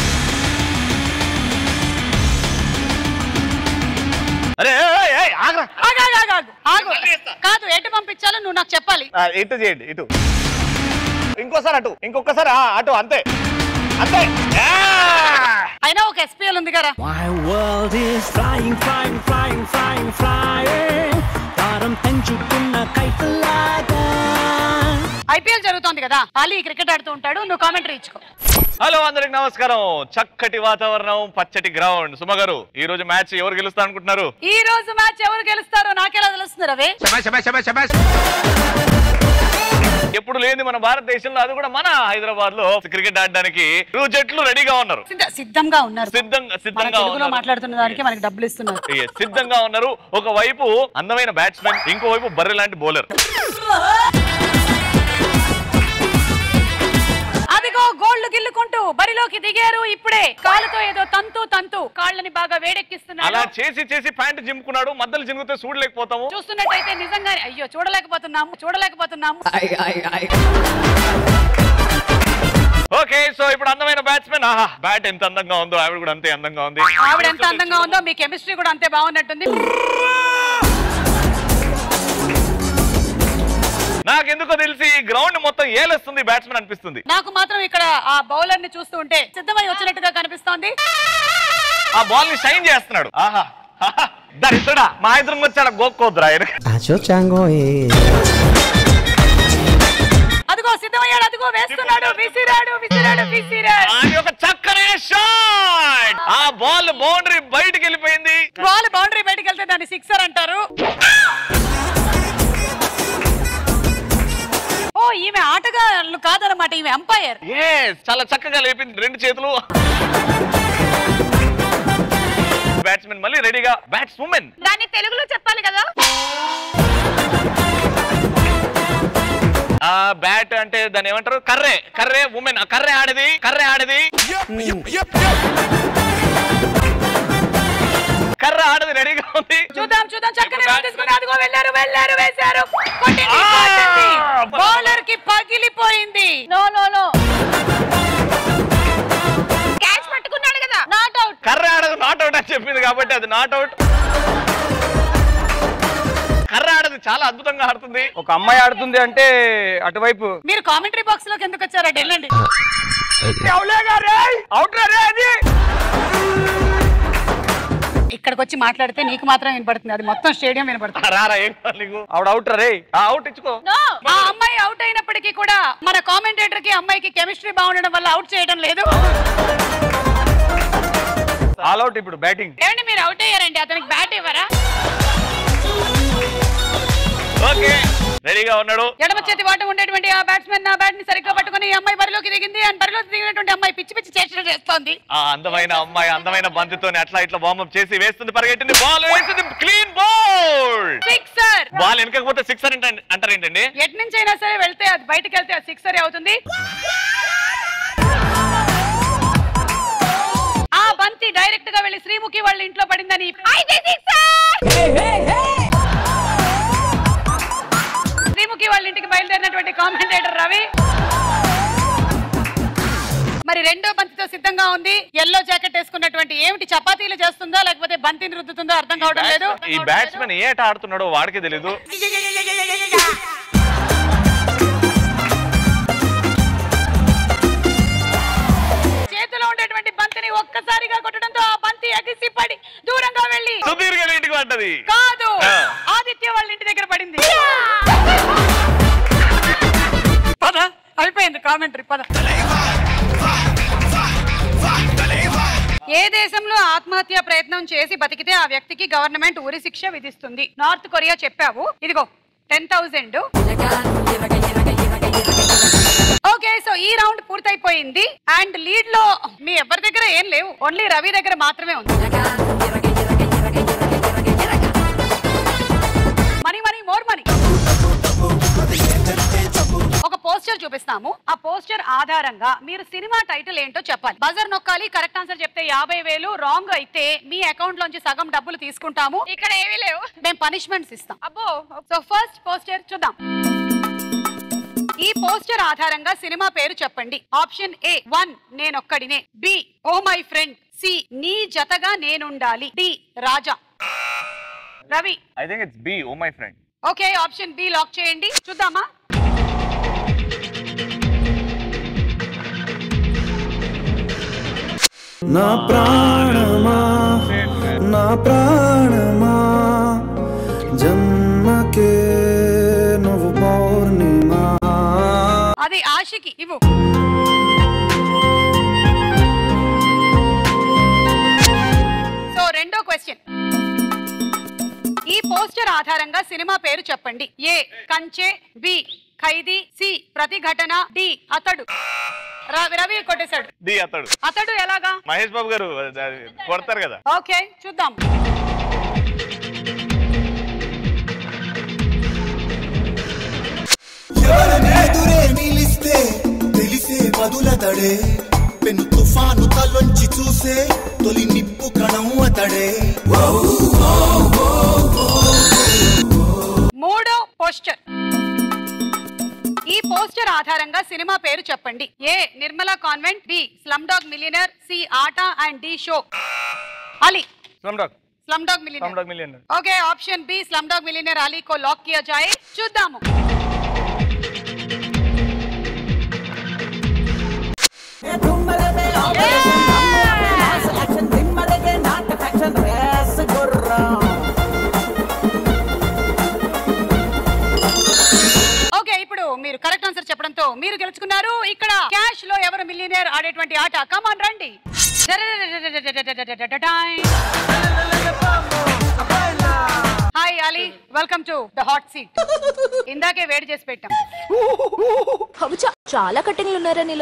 అరే ఏయ్, ఏయ్, ఏయ్, ఆగరా ఆగు, ఆగు, ఆగు, ఆగు, ఆగు. కాదు ఎటు పంపించాలో నువ్వు నాకు చెప్పాలి ఆ, ఇటు చేయండి ఇటు ఇంకోసారి అటు ఇంకొకసారి ఆ, అటు అంతే అంతే ఆ! అయినా ఒక ఎస్పీఎల్ ఉంది కదా My world is flying, flying, flying, flying, flying. దారం పెంచుకున్న కైతలాగా ఐపీఎల్ జరుగుతోంది కదా అలీ క్రికెట్ ఆడుతూ ఉంటాడు నువ్వు కామెంటరీ ఇచ్చుకో హలో అందరికి నమస్కారం చక్కటి వాతావరణం పచ్చటి గ్రౌండ్ సుమగారు ఈ రోజు మ్యాచ్ ఎవరు గెలుస్తా అనుకుంటున్నారు ఈ రోజు మ్యాచ్ ఎవరు గెలుస్తారో నాకెలా తెలుస్తుంది రవి ఎప్పుడు లేని మన భారతదేశంలో అది కూడా మన హైదరాబాద్ లో క్రికెట్ ఆడడానికి ఇరు జట్లు రెడీగా ఉన్నారు సిద్ధ- సిద్ధంగా ఉన్నారు సిద్ధంగా మన సిద్ధంగా తెలుగులో ఉన్నారు మాట్లాడుతున్న దానికి మనకి డబ్బులు ఇస్తున్నారు Yes, సిద్ధంగా ఉన్నారు ఒక వైపు అందమైన బ్యాట్స్మెన్ ఇంకో వైపు బర్రె లాంటి బౌలర్ అదిగో అదిగో గోళ్లు గిల్లుకుంటూ బరిలోకి దిగారు ఇప్పుడే కాలుతో ఏదో తంతు తంతు కాళ్ళని బాగా అలా వేడెక్కిస్తున్నారు చేసి చేసి ప్యాంట్ జింపుకున్నాడు మధ్యలో జింగితే చూడలేకపోతాము చూస్తున్నట్టయితే నిజంగానే అయ్యో చూడలేకపోతున్నాము చూడలేకపోతున్నాము ఓకే సో ఇప్పుడు అందమైన బ్యాట్స్మెన్ ఆహా బ్యాట్ ఎంత అందంగా ఉందో ఆవిడ కూడా అంతే అందంగా ఉంది ఆవిడ ఎంత అందంగా ఉందో మీ కెమిస్ట్రీ కూడా అంతే బాగున్నట్టుంది నాకెందుకో తెలిసి ఈ గ్రౌండ్ మొత్తం ఏలేస్తుంది బ్యాట్స్మెన్ అనిపిస్తుంది నాకు మాత్రం ఇక్కడ ఆ బౌలర్ ని చూస్తూ ఉంటే సిద్ధమై వచ్చినట్టుగా కనిపిస్తోంది ఆ బాల్ ని షైన్ చేస్తున్నాడు ఆహా ఆహా. దరిద్రుడా మా ఇద్దరం వచ్చాడు గోక్కోద్దురా ఆయన అదిగో సిద్ధమయ్యాడు అదిగో వేస్తున్నాడు విసిరాడు విసిరాడు విసిరాడు ఆయన ఒక చక్కనే షాట్ ఆ బాల్ బౌండరీ బయటికి వెళ్ళిపోయింది బాల్ బౌండరీ బయటికి వెళ్తే దాన్ని సిక్సర్ అంటారు ఓ ఈమె ఆటగాళ్ళు కాదనమాట ఈమె అంపైర్ Yes, చాలా చక్కగా లేపింది రెండు చేతులు బ్యాట్స్మెన్ మళ్ళీ రెడీగా బ్యాట్స్ ఉమెన్ దాన్ని తెలుగులో చెప్పాలి కదా ఆ బ్యాట్ అంటే దాన్ని ఏమంటారు కర్రే కర్రే ఉమెన్ కర్రే ఆడది కర్రే ఆడది కర్ర ఆడది రెడీగా ఉంది చూద్దాం చూద్దాం చక్కని రన్ తీసుకుని అదిగో వెళ్ళారు వెళ్ళారు వేశారు కొట్టింది ఆ! కొట్టింది బౌలర్ కి పగిలిపోయింది నో నో నో క్యాచ్ పట్టుకున్నాడు కదా నాట్ అవుట్ కర్ర ఆడదు నాట్ అవుట్ అని చెప్పింది కాబట్టి అది నాట్ అవుట్ కర్ర ఆడది చాలా అద్భుతంగా ఆడుతుంది ఒక అమ్మాయి ఆడుతుంది అంటే అటువైపు మీరు కామెంటరీ బాక్స్ లోకి ఎందుకు వచ్చారా వెళ్ళండి అవుట్ రే అది ఇక్కడికి వచ్చి మాట్లాడితే నీకు మాత్రం వినపడుతుంది అది మొత్తం స్టేడియం వినపడుతుంది రారా ఏం కావాలి నీకు ఆవిడ అవుట్ రే ఆ అవుట్ ఇచ్చుకో నో ఆ అమ్మాయి అవుట్ అయినప్పటికీ కూడా మన కామెంటేటర్ కి అమ్మాయికి కెమిస్ట్రీ బాగుండడం వల్ల అవుట్ చేయడం లేదు ఆల్ అవుట్ ఇప్పుడు బ్యాటింగ్ ఏమండి మీరు అవుట్ అయ్యారండి అతనికి బ్యాట్ ఇవ్వరా ఓకే రెడీగా ఉన్నాడు ఎడమ చేతి వాట ఉండేటువంటి ఆ బ్యాట్స్మెన్ నా బ్యాట్ ని సరిగ్గా పట్టుకుని ఈ అమ్మాయి బరిలోకి దిగింది అండ్ బరిలోకి దిగినటువంటి అమ్మాయి పిచ్చి పిచ్చి చేసిన చేస్తోంది ఆ అందమైన అమ్మాయి అందమైన బంతితోని అట్లా ఇట్లా వార్మప్ చేసి వేస్తుంది పరిగెట్టింది బాల్ వేసింది క్లీన్ బాల్ సిక్సర్ బాల్ వెనకపోతే సిక్స్ అని అంటారు ఏంటండి ఎట్ నుంచి అయినా సరే వెళ్తే అది బయటికి వెళ్తే అది సిక్సర్ అవుతుంది ఆ బంతి డైరెక్ట్ గా వెళ్ళి శ్రీముఖి వాళ్ళ ఇంట్లో పడిందని అయితే sixer! శ్రీముఖి వాళ్ళ ఇంటికి బయలుదేరినటువంటి కామెంటేటర్ రవి మరి రెండో బంతితో సిద్ధంగా ఉంది ఎల్లో జాకెట్ వేసుకున్నటువంటి ఏమిటి చపాతీలు చేస్తుందో లేకపోతే బంతిని రుద్దుతుందో అర్థం కావడం లేదు ఈ బ్యాట్స్మెన్ ఏ ఆట ఆడుతున్నాడో వాడికి తెలీదు చేతిలో ఉండేటువంటి బంతిని ఒక్కసారిగా కొట్టడంతో ఆ బంతి ఎగిసి పడి దూరంగా వెళ్ళి సుదీర్ఘ ఇంటికి పడ్డది కాదు ఆ. ఆదిత్య వాళ్ళ ఇంటి దగ్గర పడింది పద అయిపోయింది కామెంటరీ పద ఏ దేశంలో ఆత్మహత్య ప్రయత్నం చేసి బతికితే ఆ వ్యక్తికి గవర్నమెంట్ ఉరి శిక్ష విధిస్తుంది నార్త్ కొరియా చెప్పావు ఇదిగో టెన్ థౌజండ్ ఓకే సో ఈ రౌండ్ పూర్తయిపోయింది అండ్ లీడ్ లో మీ ఎవరి దగ్గర ఏం లేవు ఓన్లీ రవి దగ్గర మాత్రమే ఉంది మనీ మనీ మోర్ మనీ ఒక పోస్టర్ చూపిస్తాము ఆ పోస్టర్ ఆధారంగా మీరు సినిమా టైటిల్ ఏంటో చెప్పాలి బజర్ నొక్కాలి కరెక్ట్ ఆన్సర్ చెప్తే యాభై వేలు రాంగ్ అయితే మీ అకౌంట్ లోంచి సగం డబ్బులు తీసుకుంటాము ఇక్కడ ఏమీ లేవు మేము పనిష్మెంట్స్ ఇస్తాం అబ్బో సో ఫస్ట్ పోస్టర్ చూద్దాం ఈ పోస్టర్ ఆధారంగా సినిమా పేరు చెప్పండి option A one Nenokkadine B oh my friend C Nee Jathaga Nenundali D Raja Ravi I think it's B oh my friend okay option B lock చేయండి చూద్దామా నా ప్రాణమా నా ప్రాణమా జన్మకే నువ్వు పౌర్ణిమా అది ఆశకి ఇవ్వు సో రెండో క్వశ్చన్ ఈ పోస్టర్ ఆధారంగా సినిమా పేరు చెప్పండి A Kanche B Khaidi C Pratighatana D Athadu Ravi Ravi కొట్టేశాడు ది అతడు అతడు ఎలాగా మహేష్ బాబు గారు అది కొడతారు కదా ఓకే చూద్దాం ఎవరనే ఎదురే నిలిస్తే తెలిసే నదుల దడే పెను తుఫాను తలొంచి చూసే తొలి నిప్పు కణం అతడే మూడో పోస్టర్ ఈ పోస్టర్ ఆధారంగా సినిమా పేరు చెప్పండి A Nirmala Convent B Slumdog Millionaire C Aata and D show Ali Slumdog Slumdog slum millionaire dog million okay option B Slumdog Millionaire Ali को लॉक किया जाए చూద్దాము ఓకే ఇప్పుడు మీరు కరెక్ట్ ఆన్సర్ చెప్పడంతో మీరు గెలుచుకున్నారు ఇక్కడ క్యాష్ లో ఎవరు మిలియనేర్ ఆడేటువంటి ఆట కమాన్ రండి hi Ali welcome to the hot seat ఇందాకే వేడి చేసి పెట్టాం చాలా కట్టింగ్లు ఉన్నారా నీలో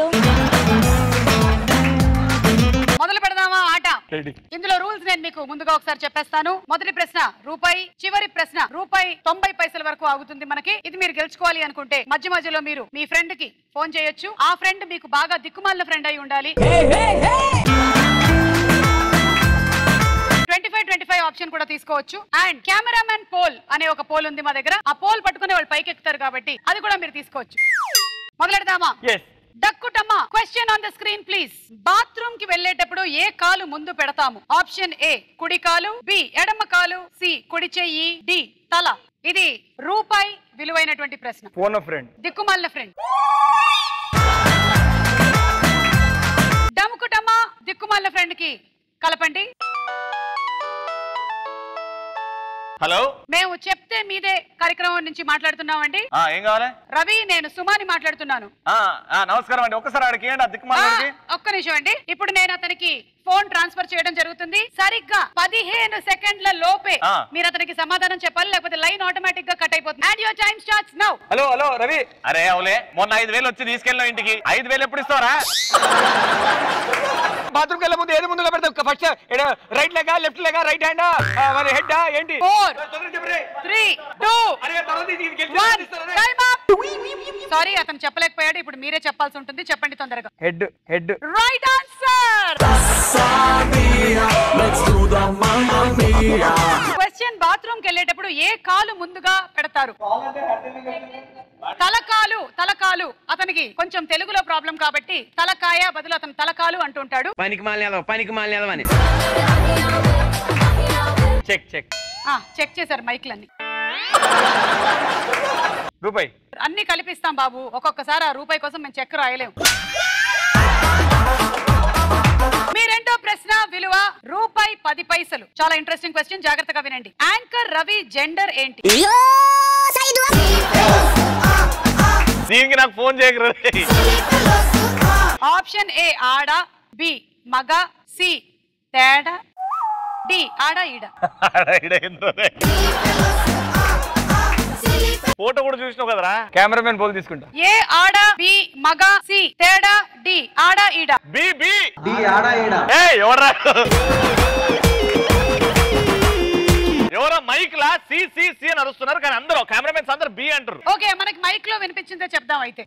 మొదలు పెడదామా ఆట రెడీ ఇందులో రూల్స్ నేను మీకు ముందుగా ఒకసారి చెప్పేస్తాను మొదటి ప్రశ్న రూపాయి చివరి ప్రశ్న రూపాయి తొంభై పైసల వరకు ఆగుతుంది మనకి ఇది మీరు గెలుచుకోవాలి అనుకుంటే మధ్య మధ్యలో మీరు మీ ఫ్రెండ్ కి ఫోన్ చేయొచ్చు ఆ ఫ్రెండ్ మీకు బాగా దిక్కుమాలిన ఫ్రెండ్ అయి ఉండాలి twenty five twenty five option కూడా తీసుకోవచ్చు అండ్ కెమెరామెన్ పోల్ అనే ఒక పోల్ ఉంది మా దగ్గర ఆ పోల్ పట్టుకునే వాళ్ళు పైకి ఎక్కుతారు కాబట్టి అది కూడా మీరు తీసుకోవచ్చు మొదలెడదామా ఎస్ డక్కుటమ్మ question on the screen please bathroom కి వెళ్ళేటప్పుడు ఏ కాలు ముందు పెడతాము ఆప్షన్ ఏ కుడి కాలు బి ఎడమ కాలు సి కుడి చెయ్యి డి తల ఇది రూపాయి విలువైనటువంటి ప్రశ్న ఫోన్ ఫ్రెండ్ దిక్కుమాలిన ఫ్రెండ్ డమ్కుటమ్మ దిక్కుమాలిన ఫ్రెండ్ కి కలపండి హలో మేము చెప్తే మీదే కార్యక్రమం నుంచి మాట్లాడుతున్నామండి ఆ, ఏం కావాలి రవి నేను సుమాని మాట్లాడుతున్నాను ఆ, ఆ, నమస్కారం అండి ఒక్కసారి ఆడికి ఏంటి ఆ దిక్కుమాలకి ఆ, ఒక్క నిమిషం అండి ఇప్పుడు నేను అతనికి ఫోన్ ట్రాన్స్ఫర్ చేయడం జరుగుతుంది సరిగ్గా పదిహేను సెకండ్ల లోపే ఆ. మీరు అతనికి సమాధానం చెప్పాలి లేకపోతే లైన్ ఆటోమేటిక్ గా కట్ అయిపోతుంది and your time starts now hello hello Ravi అరే అవులే మొన్న ఐదు వేలు వచ్చి తీసుకెళ్ళిన ఇంటికి ఐదు వేలు ఎప్పుడు ఇస్తావరా బాత్రూమ్ వెళ్ళే ముందు ఏది ముందుగా పెడతావు ఫస్ట్ రైట్ లెగా లెఫ్ట్ లెగా రైట్ హ్యాండ్ మరి హెడ్ ఏంటి ఫోర్ తొందరగా చెప్పు రే. త్రీ టూ అరే తర్వాత ఇది గెలిచి వన్ ఇస్తారా రే? టైం అప్ సారీ అతను చెప్పలేకపోయాడు ఇప్పుడు మీరే చెప్పాల్సి ఉంటుంది చెప్పండి తొందరగా head head right answer question bathroom కి వెళ్ళేటప్పుడు ఏ కాలు ముందుగా పెడతారు తలకాలు తలకాలు అతనికి కొంచెం తెలుగులో ప్రాబ్లం కాబట్టి తలకాయ బదులు అతను తలకాలు అంటుంటాడు పనికి మాలిన పనికి మాలిన అని చెక్ చెక్ ఆ చెక్ చేశారు మైక్లన్నీ రూపాయి అన్ని కలిపిస్తాం బాబు ఒక్కొక్కసారి ఆ రూపాయి కోసం మేము చెక్ రాయలేము మీ రెండో ప్రశ్న విలువ రూపాయి పది పైసలు చాలా ఇంట్రెస్టింగ్ క్వశ్చన్ జాగ్రత్తగా వినండి యాంకర్ రవి జెండర్ ఏంటి దీనికి నాకు ఫోన్ చేయకరు ఆప్షన్ ఏ ఆడ బి మగ సి తేడా డి ఆడ ఈడ ఫోటో కూడా చూసినావు కదరా కెమెరామెన్ పోల్ తీసుకుంటా ఏ ఆడ బి మగ సి తేడా డి ఆడ ఈడ బి బి ఏ ఎవరా ఎవరో మైక్ లా సి సి సి అని అరుస్తున్నారు కానీ అందరూ కెమెరామెన్స్ అందరూ బి అంటారు ఓకే మనకి మైక్ లో వినిపించిందే చెప్దాం అయితే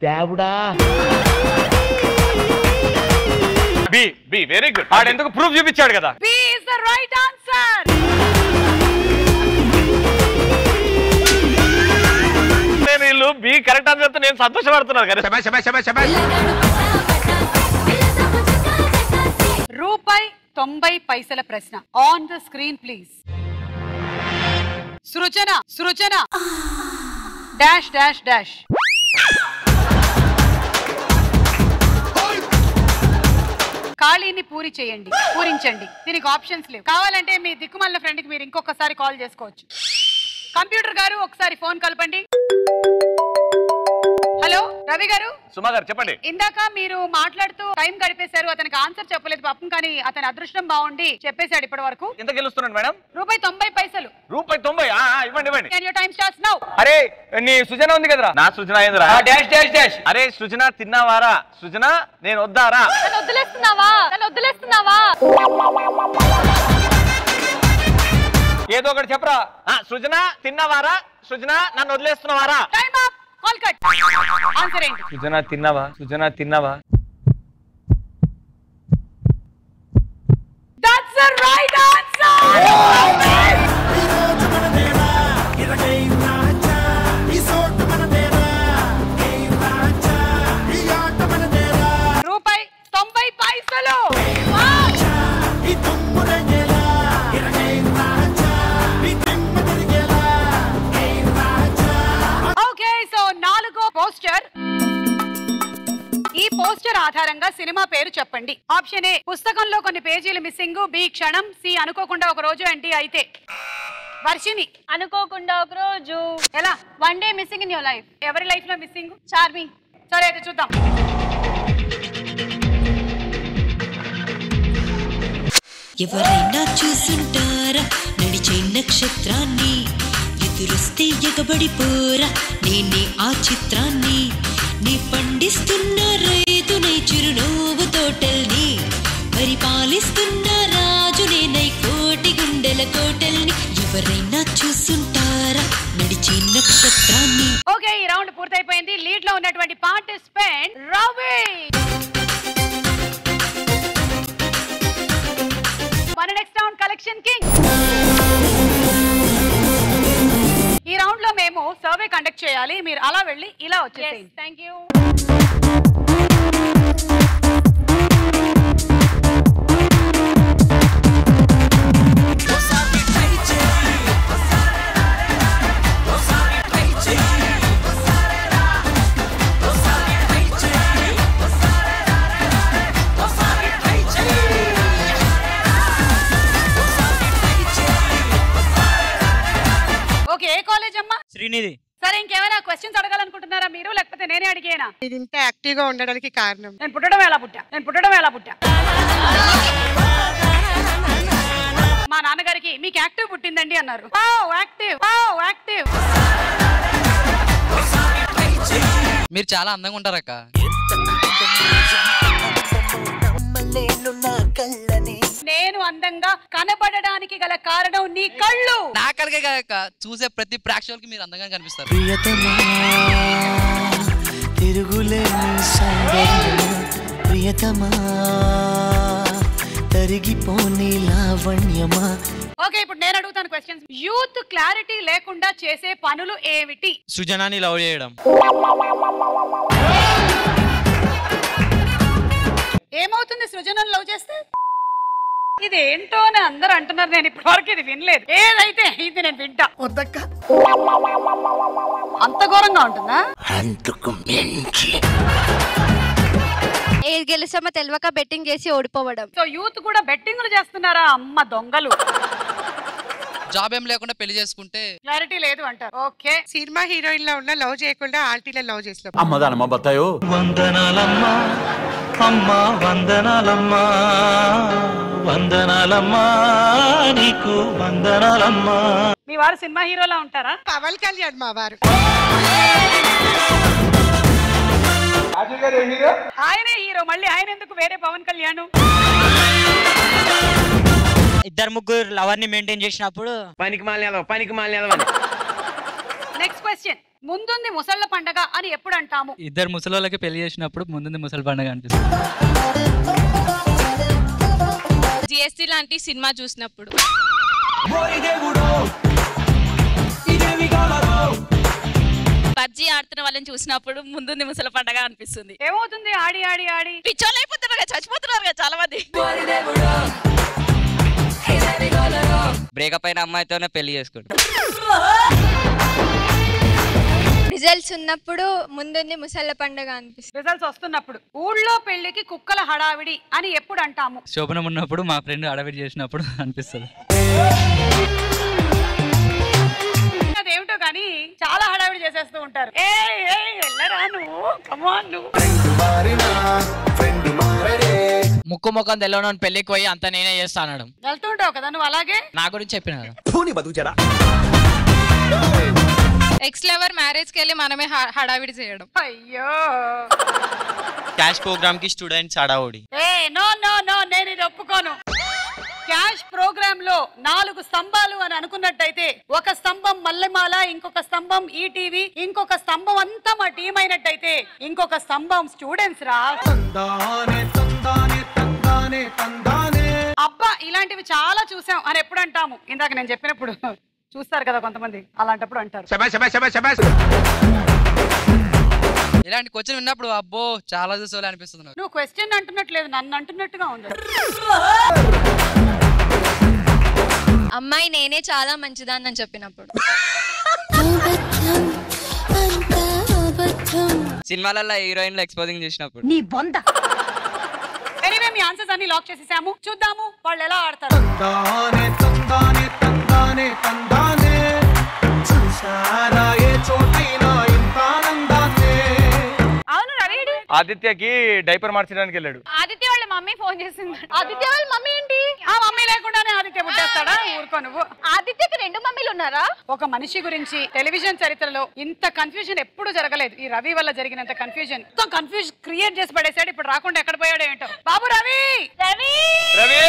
బి బి వెరీ గుడ్ ఆడు ఎందుకు ప్రూఫ్ చూపించాడు కదా B is the right answer నేను వీళ్ళు బి కరెక్ట్ అని చెప్తే నేను సంతోషపడుతున్నారు కదా రూపాయి తొంభై పైసల ప్రశ్న on the screen please Srujana Srujana dash dash dash ఖాళీని పూరి చేయండి పూరించండి దీనికి ఆప్షన్స్ లేవు కావాలంటే మీ దిక్కుమల్ల ఫ్రెండ్ కి మీరు ఇంకొకసారి కాల్ చేసుకోవచ్చు కంప్యూటర్ గారు ఒకసారి ఫోన్ కలపండి హలో రవి గారు సుమా గారు చెప్పండి ఇందాక మీరు మాట్లాడుతూ టైం గడిపేశారు అతనికి ఆన్సర్ చెప్పలేదు పాపం కానీ అతని అదృష్టం బాగుండి చెప్పేశాడు ఇప్పటి వరకు ఎంత గెలుస్తున్నాడు మేడం రూపాయి తొంభై పైసలు రూపాయి తొంభై ఆ, ఆ, ఇవ్వండి ఇవ్వండి can you time starts now అరే నీ సుజన ఉంది కదరా నా సృజన ఏందిరా డాష్ డాష్ డాష్ అరే సృజన తిన్నావారా సృజన నేను వద్దారా నన్ను వదిలేస్తున్నావా నన్ను వదిలేస్తున్నావా ఏదో ఒకటి చెప్పరా ఆ, సృజన తిన్నావారా సృజన నన్ను వదిలేస్తున్నావారా time up call cut answer ఏంటి సుజన తిన్నావా సుజన తిన్నావా ద రైట్ రూపాయి తొంభై పైసలు ఓకే సో నాలుగో పోస్టర్ ఈ పోస్టర్ ఆధారంగా సినిమా పేరు చెప్పండి ఆప్షన్ ఏ పుస్తకంలో కొన్ని పేజీలు మిస్సింగ్ బి క్షణం సి అనుకోకుండా ఒక రోజు ఏంటి అయితే వర్షిని అనుకోకుండా ఒక రోజు ఎలా one day missing in your life ఎవరి లైఫ్ లో మిస్సింగ్ చార్మి సరే అయితే చూద్దాం ఎవరైనా చూసుంటారా నడిచే నక్షత్రాన్ని ఎదురొస్తే ఎగబడిపోరా నేనే ఆ చిత్రాన్ని నీ పండిస్తున్న రైతునై చిరునవ్వు తోటల్ని పరిపాలిస్తున్న రాజు నేనై కోటి గుండెల కోటల్ని ఎవరైనా చూసుంటారా నడిచే నక్షత్రాన్ని ఓకే ఈ రౌండ్ పూర్తయిపోయింది లీడ్ లో ఉన్నటువంటి పార్టిసిపెంట్ రవి మన నెక్స్ట్ రౌండ్ కలెక్షన్ కింగ్ ఈ రౌండ్ లో మేము సర్వే కండక్ట్ చేయాలి మీరు అలా వెళ్ళి ఇలా వచ్చేసేయండి థ్యాంక్ యూ ఓకే ఏ కాలేజ్ అమ్మా శ్రీనిధి సరే ఇంకేమైనా క్వశ్చన్స్ అడగాలనుకుంటున్నారా మీరు లేకపోతే నేనే అడిగేనా ఇది ఇంత యాక్టివ్ గా ఉండడానికి కారణం నేను పుట్టడం ఎలా పుట్టా నేను పుట్టడం ఎలా పుట్టా మా నాన్నగారికి మీకు యాక్టివ్ పుట్టిందండి అన్నారు యాక్టివ్ యాక్టివ్ మీరు చాలా అందంగా ఉంటారక్క నేను అందంగా కనబడడానికి గల కారణం నీ కళ్ళు నా కలగే కాక చూసే ప్రతి ప్రేక్షకులకి మీరు అందంగా కనిపిస్తారు ప్రియతమా తిరుగులేని సౌందర్యమా ప్రియతమా తరిగిపోని లావణ్యమా ఓకే ఇప్పుడు నేను అడుగుతాను క్వశ్చన్స్ యూత్ క్లారిటీ లేకుండా చేసే పనులు ఏమిటి సృజనాన్ని లవ్ చేయడం ఏమవుతుంది సృజనం లవ్ చేస్తే ఇది ఏంటో అని అందరూ అంటున్నారు నేను ఇప్పటి వరకు ఇది వినలేదు ఏదైతే ఇది నేను వింటా వద్దక్క అంత ఘోరంగా ఉంటుందా అందుకు మించి ఏది గెలుస్తామో తెలియక బెట్టింగ్ చేసి ఓడిపోవడం సో యూత్ కూడా బెట్టింగ్లు చేస్తున్నారా అమ్మ దొంగలు జాబ్ ఏం లేకుండా పెళ్లి చేసుకుంటే క్లారిటీ లేదు అంటారు ఓకే సినిమా హీరోయిన్ లో ఉన్న లవ్ చేయకుండా ఆంటీలో లవ్ చేసిన అమ్మదానమ్మ బత్తాయో వందనాలమ్మా అమ్మా వందనాలమ్మా వందనాలమ్మా నీకు వందనాలమ్మా మీ వారు సినిమా హీరోలా ఉంటారా పవన్ కళ్యాణ్ మా వారు ఆయనే హీరో మళ్ళీ ఆయన ఎందుకు వేరే పవన్ కళ్యాణ్ ఇద్దరు ముగ్గురు లవర్ ని మెయింటైన్ చేసినప్పుడు పనికి మాలిన పనికి మాలిన నెక్స్ట్ క్వశ్చన్ ముందుంది ముసళ్ళ పండగ అని ఎప్పుడు అంటాము ఇద్దరు ముసలోళ్ళకి పెళ్లి చేసినప్పుడు ముందుంది ముసలి పండుగ అనిపిస్తుంది జిఎస్టీ లాంటి సినిమా చూసినప్పుడు పబ్జి ఆడుతున్న వాళ్ళని చూసినప్పుడు ముందుంది ముసల పండగ అనిపిస్తుంది ఏమవుతుంది ఆడి ఆడి ఆడి పిచ్చోళ్ళు అయిపోతున్నారు కదా, చచ్చిపోతున్నారు కదా చాలా మంది బ్రేకప్ అయిన అమ్మాయితోనే పెళ్లి చేసుకుంటాం రిజల్ట్స్ ఉన్నప్పుడు ముందుంది ముసళ్ళ పండుగ అనిపిస్తుంది రిజల్ట్స్ వస్తున్నప్పుడు ఊళ్ళో పెళ్లికి కుక్కల హడావిడి అని ఎప్పుడు అంటాము శోభనం ఉన్నప్పుడు మా ఫ్రెండ్ అడవిడి చేసినప్పుడు అనిపిస్తుంది అదేమిటో కానీ చాలా హడావిడి చేసేస్తూ ఉంటారు ఏ వెళ్ళరా నువ్వు కమాన్ నువ్వు ముక్కు ముఖం తెల్లవడం పెళ్లికి పోయి అంత నేనే చేస్తా అనడం వెళ్తూ ఉంటావు కదా నువ్వు అలాగే నా గురించి చెప్పిన కదా. ఎక్స్ లవర్ మ్యారేజ్ కి వెళ్ళి మనమే హ- హడావిడి చేయడం అయ్యో క్యాష్ ప్రోగ్రామ్ కి స్టూడెంట్స్ అడావుడి ఏ నో నో నో నేను ఇది ఒప్పుకోను క్యాష్ ప్రోగ్రామ్ లో నాలుగు స్తంభాలు అని అనుకున్నట్టయితే ఒక స్తంభం మల్లెమాల ఇంకొక స్తంభం ఈటీవీ ఇంకొక స్తంభం అంతా మా టీం అయినట్టయితే ఇంకొక స్తంభం స్టూడెంట్స్ రా అబ్బా ఇలాంటివి చాలా చూసాం అని ఎప్పుడు అంటాము ఇందాక నేను చెప్పినప్పుడు చూస్తారు కదా కొంతమంది అలాంటప్పుడు అంటారు ఇలాంటి క్వశ్చన్ విన్నప్పుడు అబ్బో చాలా చూసేవాళ్ళు అనిపిస్తుంది నాకు నువ్వు క్వశ్చన్ అంటున్నట్లేదు నన్ను అంటున్నట్టుగా ఉంది అమ్మాయి నేనే చాలా మంచిదాన్ని అని చెప్పినప్పుడు సినిమాలలో హీరోయిన్లు ఎక్స్పోజింగ్ చేసినప్పుడు నీ బొంద ఎనీవే మీ ఆన్సర్స్ అన్ని లాక్ చేసేసాము చూద్దాము వాళ్ళు ఎలా ఆడతారు తందానే తందానే తందానే తందానే చూశారా ఏ చోటైనా ఇంత ఆనందాన్నే అవును రవిడి ఆదిత్యకి డైపర్ మార్చడానికి వెళ్ళాడు ఆదిత్య వాళ్ళ మమ్మీ ఫోన్ చేసింది ఆదిత్య వాళ్ళ మమ్మీ ఏంటి ఆ మమ్మీ లేకుండానే ఆదిత్య పుట్టేస్తాడా ఊరుకో నువ్వు ఆదిత్యకి రెండు మమ్మీలు ఉన్నారా ఒక మనిషి గురించి టెలివిజన్ చరిత్రలో ఇంత కన్ఫ్యూజన్ ఎప్పుడు జరగలేదు ఈ రవి వల్ల జరిగినంత కన్ఫ్యూజన్ మొత్తం కన్ఫ్యూజ్ క్రియేట్ చేసి పడేసాడు ఇప్పుడు రాకుండా ఎక్కడ పోయాడో ఏంటో బాబు రవి రవి రవి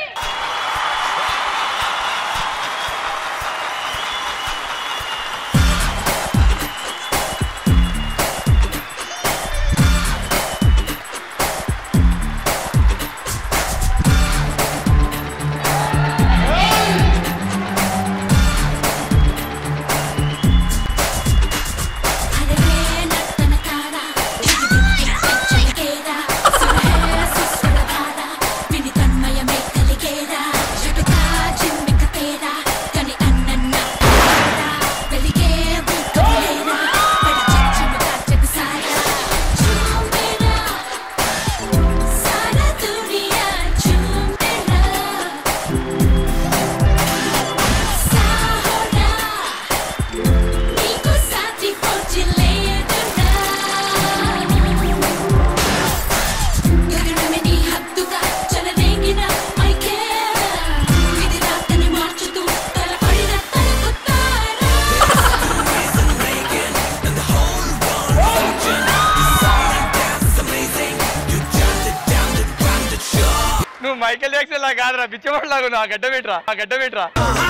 నువ్వు మైకేల్ జాక్సన్ లా కాదురా బిచ్చవాడు లాగా ఆ గడ్డ పెట్టరా ఆ గడ్డ పెట్టరా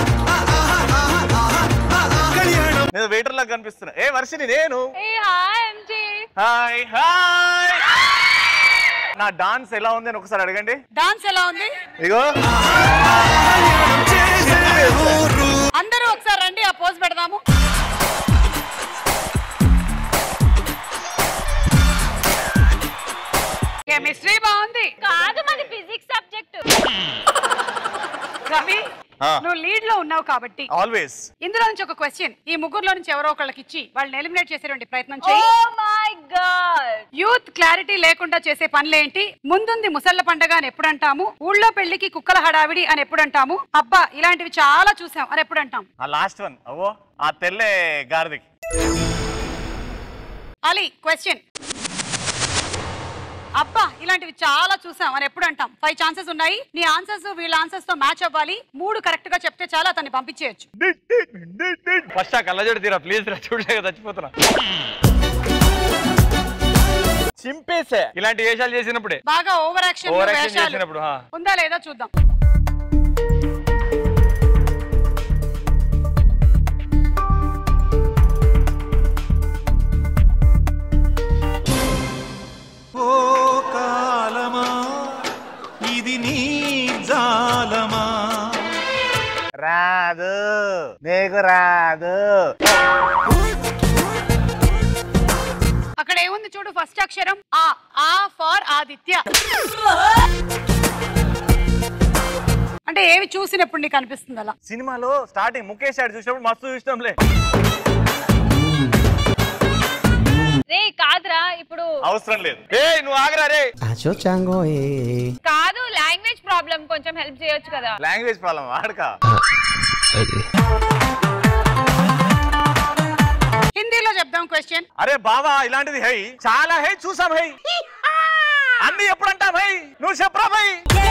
నేను వెయిటర్ లాగా కనిపిస్తున్నా ఏ వర్షిని నేను ఏ హాయ్ ఎంజీ హాయ్ హాయ్ నా డాన్స్ ఎలా ఉంది అని ఒకసారి అడగండి డాన్స్ ఎలా ఉంది ఇగో అందరూ ఒకసారి రండి ఆ పోజ్ పెడదాము కెమిస్ట్రీ బాగుంది కాదు మాది ఫిజిక్స్ సబ్జెక్ట్ రవి ఆ. నువ్వు లీడ్ లో ఉన్నావు కాబట్టి ఆల్వేస్ ఇందులో నుంచి ఒక క్వశ్చన్ ఈ ముగ్గురులో నుంచి ఎవరో ఒకళ్ళకి ఇచ్చి వాళ్ళని ఎలిమినేట్ చేసేటువంటి ప్రయత్నం ఓ చేయి మై గాడ్ యూత్ క్లారిటీ లేకుండా చేసే పనులేంటి ముందుంది ముసళ్ళ పండగ అని ఎప్పుడు అంటాము ఊళ్ళో పెళ్లికి కుక్కల హడావిడి అని ఎప్పుడు అంటాము అబ్బా ఇలాంటివి చాలా చూసాం అని ఎప్పుడు అంటాం ఆ లాస్ట్ వన్ అవో ఆ తెల్లే గారిదికి అలీ క్వశ్చన్ అబ్బా ఇలాంటివి చాలా చూసాం అని ఎప్పుడు అంటాం ఫైవ్ ఛాన్సెస్ ఉన్నాయి నీ ఆన్సర్స్ వీళ్ళ ఆన్సర్స్ తో మ్యాచ్ అవ్వాలి మూడు కరెక్ట్ గా చెప్తే చాలు అతన్ని పంపించేయచ్చు ఫస్ట్ ఆ కళ్ళజోడు తీరా ప్లీజ్ రా చూడలేక చచ్చిపోతున్నా చింపేసే ఇలాంటి వేషాలు చేసినప్పుడే బాగా ఓవర్ యాక్షన్ ఓవర్ యాక్షన్ వేషాలు చేసినప్పుడు ఆ. ఉందా లేదా చూద్దాం ఓ కాలమా ఇది నీ జాలమా రాదు నీకు రాదు అక్కడ ఏముంది చూడు ఫస్ట్ అక్షరం ఆ ఆ ఫార్ ఆదిత్య అంటే ఏవి చూసినప్పుడు నీకు అనిపిస్తుంది అలా సినిమాలో స్టార్టింగ్ ముఖేష్ యాడ్ చూసినప్పుడు మస్తు చూసినాంలే రే కాదురా ఇప్పుడు అవసరం లేదు ఏ నువ్వు ఆగరా రే కాదు లాంగ్వేజ్ ప్రాబ్లం కొంచెం హెల్ప్ చేయొచ్చు కదా లాంగ్వేజ్ ప్రాబ్లం ఆడక హిందీలో చెప్దాం క్వశ్చన్ అరే బావా ఇలాంటిది హై చాలా హై చూసాం హై అన్ని ఎప్పుడు అంటాం హై నువ్వు చెప్పరా భయ్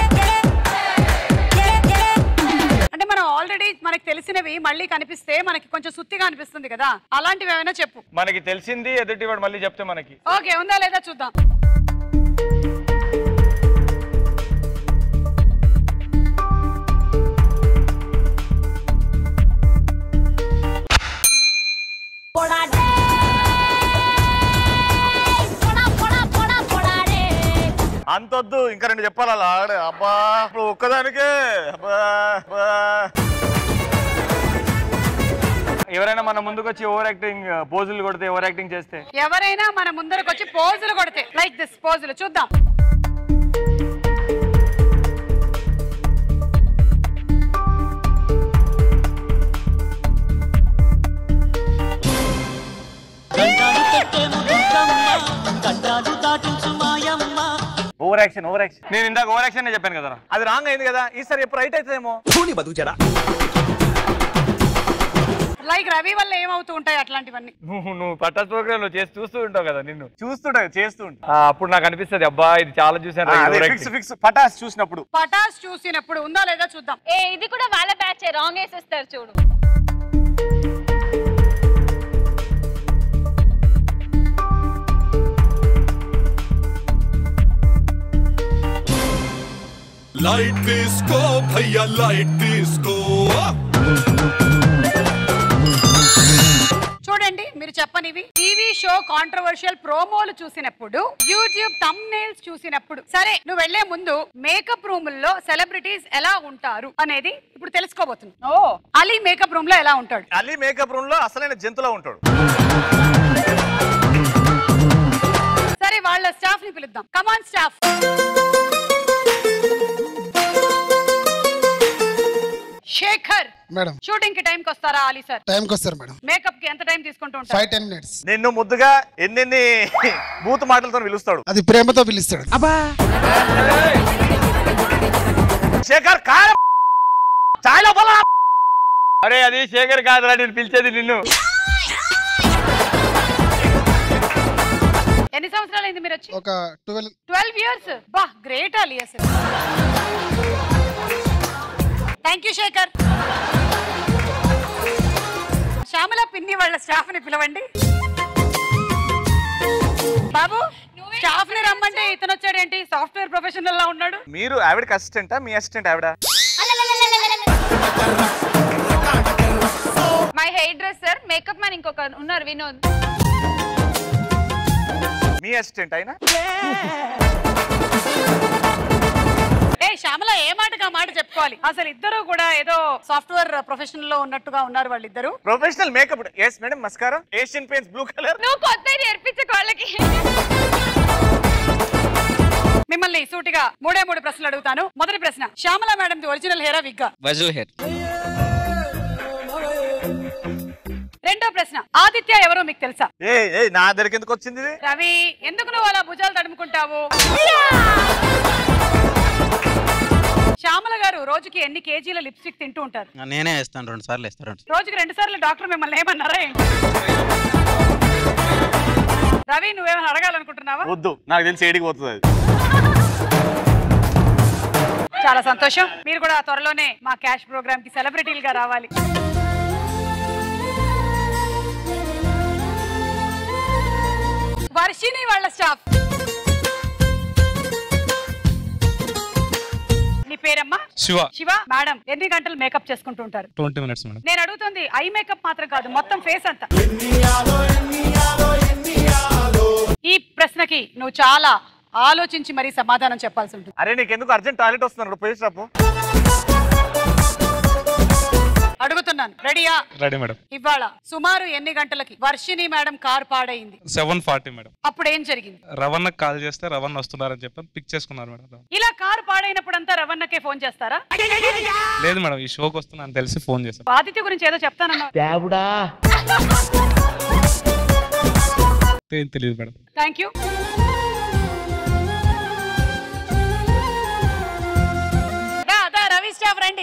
అంటే మనం ఆల్రెడీ మనకి తెలిసినవి మళ్ళీ కనిపిస్తే మనకి కొంచెం సుత్తిగా అనిపిస్తుంది కదా అలాంటివి ఏమైనా చెప్పు మనకి తెలిసింది ఎదుటి వాడు మళ్ళీ చెప్తే మనకి ఓకే ఉందా లేదా చూద్దాం అంతొద్దు ఇంకా రెండు చెప్పాలి అలా ఆడే అబ్బా ఇప్పుడు ఒక్కదానికే అబ్బా అబ్బా ఎవరైనా మన ముందుకు వచ్చి ఓవర్ యాక్టింగ్ పోజులు కొడితే ఓవర్ యాక్టింగ్ చేస్తే ఎవరైనా మన ముందరకు వచ్చి పోజులు కొడితే లైక్ దిస్ పోజులు చూద్దాం గడ్డాలు దాటించు మాయమ్మ ఓవర్ యాక్షన్ ఓవర్ యాక్షన్ నేను ఇందాక ఓవర్ యాక్షన్ చెప్పాను కదా అది రాంగ్ అయింది కదా ఈసారి ఎప్పుడు రైట్ అవుతుందేమో బతుకుచాడా లైక్ రవి వల్ల ఏమవుతూ ఉంటాయి అట్లాంటివన్నీ నువ్వు నువ్వు పట్టాస్ ప్రోగ్రామ్ లో చేసి చూస్తూ ఉంటావు కదా నిన్ను చూస్తుంటా చేస్తూ ఉంటా ఆ, అప్పుడు నాకు అనిపిస్తుంది అబ్బా ఇది చాలా చూసాను రా, ఈ over fix acting. Fix Pataas చూసినప్పుడు పటాస్ చూసినప్పుడు ఉందా లేదా చూద్దాం ఏ ఇది కూడా వాళ్ళ బ్యాచ్ రాంగ్ వేసేస్తారు చూడు लाइट डिस्को भैया लाइट डिस्को చూడండి మీరు చెప్పనివి టీవీ షో కాంట్రవర్షియల్ ప్రోమోలు చూసినప్పుడు యూట్యూబ్ తమ్ నెయిల్స్ చూసినప్పుడు సరే నువ్వు వెళ్లే ముందు మేకప్ రూమ్ లో సెలబ్రిటీస్ ఎలా ఉంటారు అనేది ఇప్పుడు తెలుసుకోబోతున్నావు ఓ అలీ మేకప్ రూమ్ లో ఎలా ఉంటాడు అలీ మేకప్ రూమ్ లో అసలైన జంతువులా ఉంటాడు సరే వాళ్ళ స్టాఫ్ ని పిలుద్దాం come on staff Shekhar madam shooting కి టైం కి వస్తారా అలీ సార్ టైంకి వస్తారు మేడం మేకప్ కి ఎంత టైం తీసుకుంటూ ఉంటారు ఫైవ్ టెన్ మినిట్స్ నిన్ను ముద్దుగా ఎన్నెన్ని బూత్ మాటలతో పిలుస్తాడు అది ప్రేమతో పిలుస్తాడు అబ్బా శేఖర్ కారం చాలా బల అరే అది శేఖర్ కాదురా నేను పిలిచేది నిన్ను ఎన్ని సంవత్సరాలు అయింది మీరు వచ్చి ఒక ట్వెల్వ్ ట్వెల్వ్ ఇయర్స్ బా గ్రేట్ అలీ అసలు థ్యాంక్ యూ శేఖర్ శ్యామల పిన్ని వాళ్ళ స్టాఫ్ ని పిలవండి బాబు స్టాఫ్ ని రమ్మంటే ఇతను వచ్చాడేంటి సాఫ్ట్వేర్ ప్రొఫెషనల్ లా ఉన్నాడు మీరు ఆవిడకి అసిస్టెంటా మీ అసిస్టెంట్ ఆవిడ my hairdresser makeup man ఇంకొక ఉన్నారు వినోద్ మీ అసిస్టెంట్ అయినా ఏ శ్యామల ఏ మాటగా మాట చెప్పుకోవాలి అసలు ఇద్దరు కూడా ఏదో సాఫ్ట్వేర్ ప్రొఫెషనల్ లో ఉన్నట్టుగా ఉన్నారు వాళ్ళిద్దరు ప్రొఫెషనల్ మేకప్ ఎస్ మేడం నమస్కారం ఏషియన్ పెయింట్స్ బ్లూ కలర్ నువ్వు కొత్త నేర్పించకు వాళ్ళకి మిమ్మల్ని సూటిగా మూడే మూడు ప్రశ్నలు అడుగుతాను మొదటి ప్రశ్న శ్యామల మేడం ఒరిజినల్ హెయిరా విగ్గా వజుల్ హెడ్ రెండో ప్రశ్న ఆదిత్య ఎవరో మీకు తెలుసా ఏ ఏ నా దగ్గరికి ఎందుకు వచ్చింది ఇది రవి ఎందుకు నువ్వు అలా భుజాలు తడుముకుంటావు శ్యామల గారు రోజుకి ఎన్ని కేజీల లిప్స్టిక్ తింటూ ఉంటారు నేనే వేస్తాను రెండు సార్లు వేస్తాను రెండు రోజుకి రెండు సార్లు డాక్టర్ మిమ్మల్ని ఏమన్నారా ఏంటి? రవి నువ్వేమైనా అడగాలనుకుంటున్నావా వద్దు నాకు తెలిసి ఏడికి పోతుంది అది చాలా సంతోషం మీరు కూడా త్వరలోనే మా క్యాష్ ప్రోగ్రామ్ కి సెలబ్రిటీలుగా రావాలి వర్షిని వాళ్ళ స్టాఫ్ నీ పేరమ్మా శివ శివ మేడం ఎన్ని గంటలు మేకప్ చేసుకుంటూ ఉంటారు ట్వంటీ మినిట్స్ మేడం నేను అడుగుతుంది ఐ మేకప్ మాత్రం కాదు మొత్తం ఫేస్ అంతా ఈ ప్రశ్నకి నువ్వు చాలా ఆలోచించి మరీ సమాధానం చెప్పాల్సి ఉంటుంది అరే నీకెందుకు అర్జెంట్ టాయిలెట్ వస్తున్నాడు పోయి రాపు అడుగుతున్నాను రెడీయా రెడీ మేడం ఇవాళ సుమారు ఎన్ని గంటలకి వర్షిని మేడం కార్ పాడైంది సెవెన్ ఫార్టీ మేడం అప్పుడు ఏం జరిగింది రవణకు కాల్ చేస్తే రవణ వస్తున్నారని చెప్పి పిక్ చేసుకున్నారు మేడం ఇలా కారు పాడైనప్పుడంతా రవణకే ఫోన్ చేస్తారా లేదు మేడం ఈ షోకి వస్తున్నా అని తెలిసి ఫోన్ చేశాను బాధిత గురించి ఏదో చెప్తానన్నా దేవుడా ఏం తెలియదు మేడం థ్యాంక్ యూ అదా రవి స్టాఫ్ రండి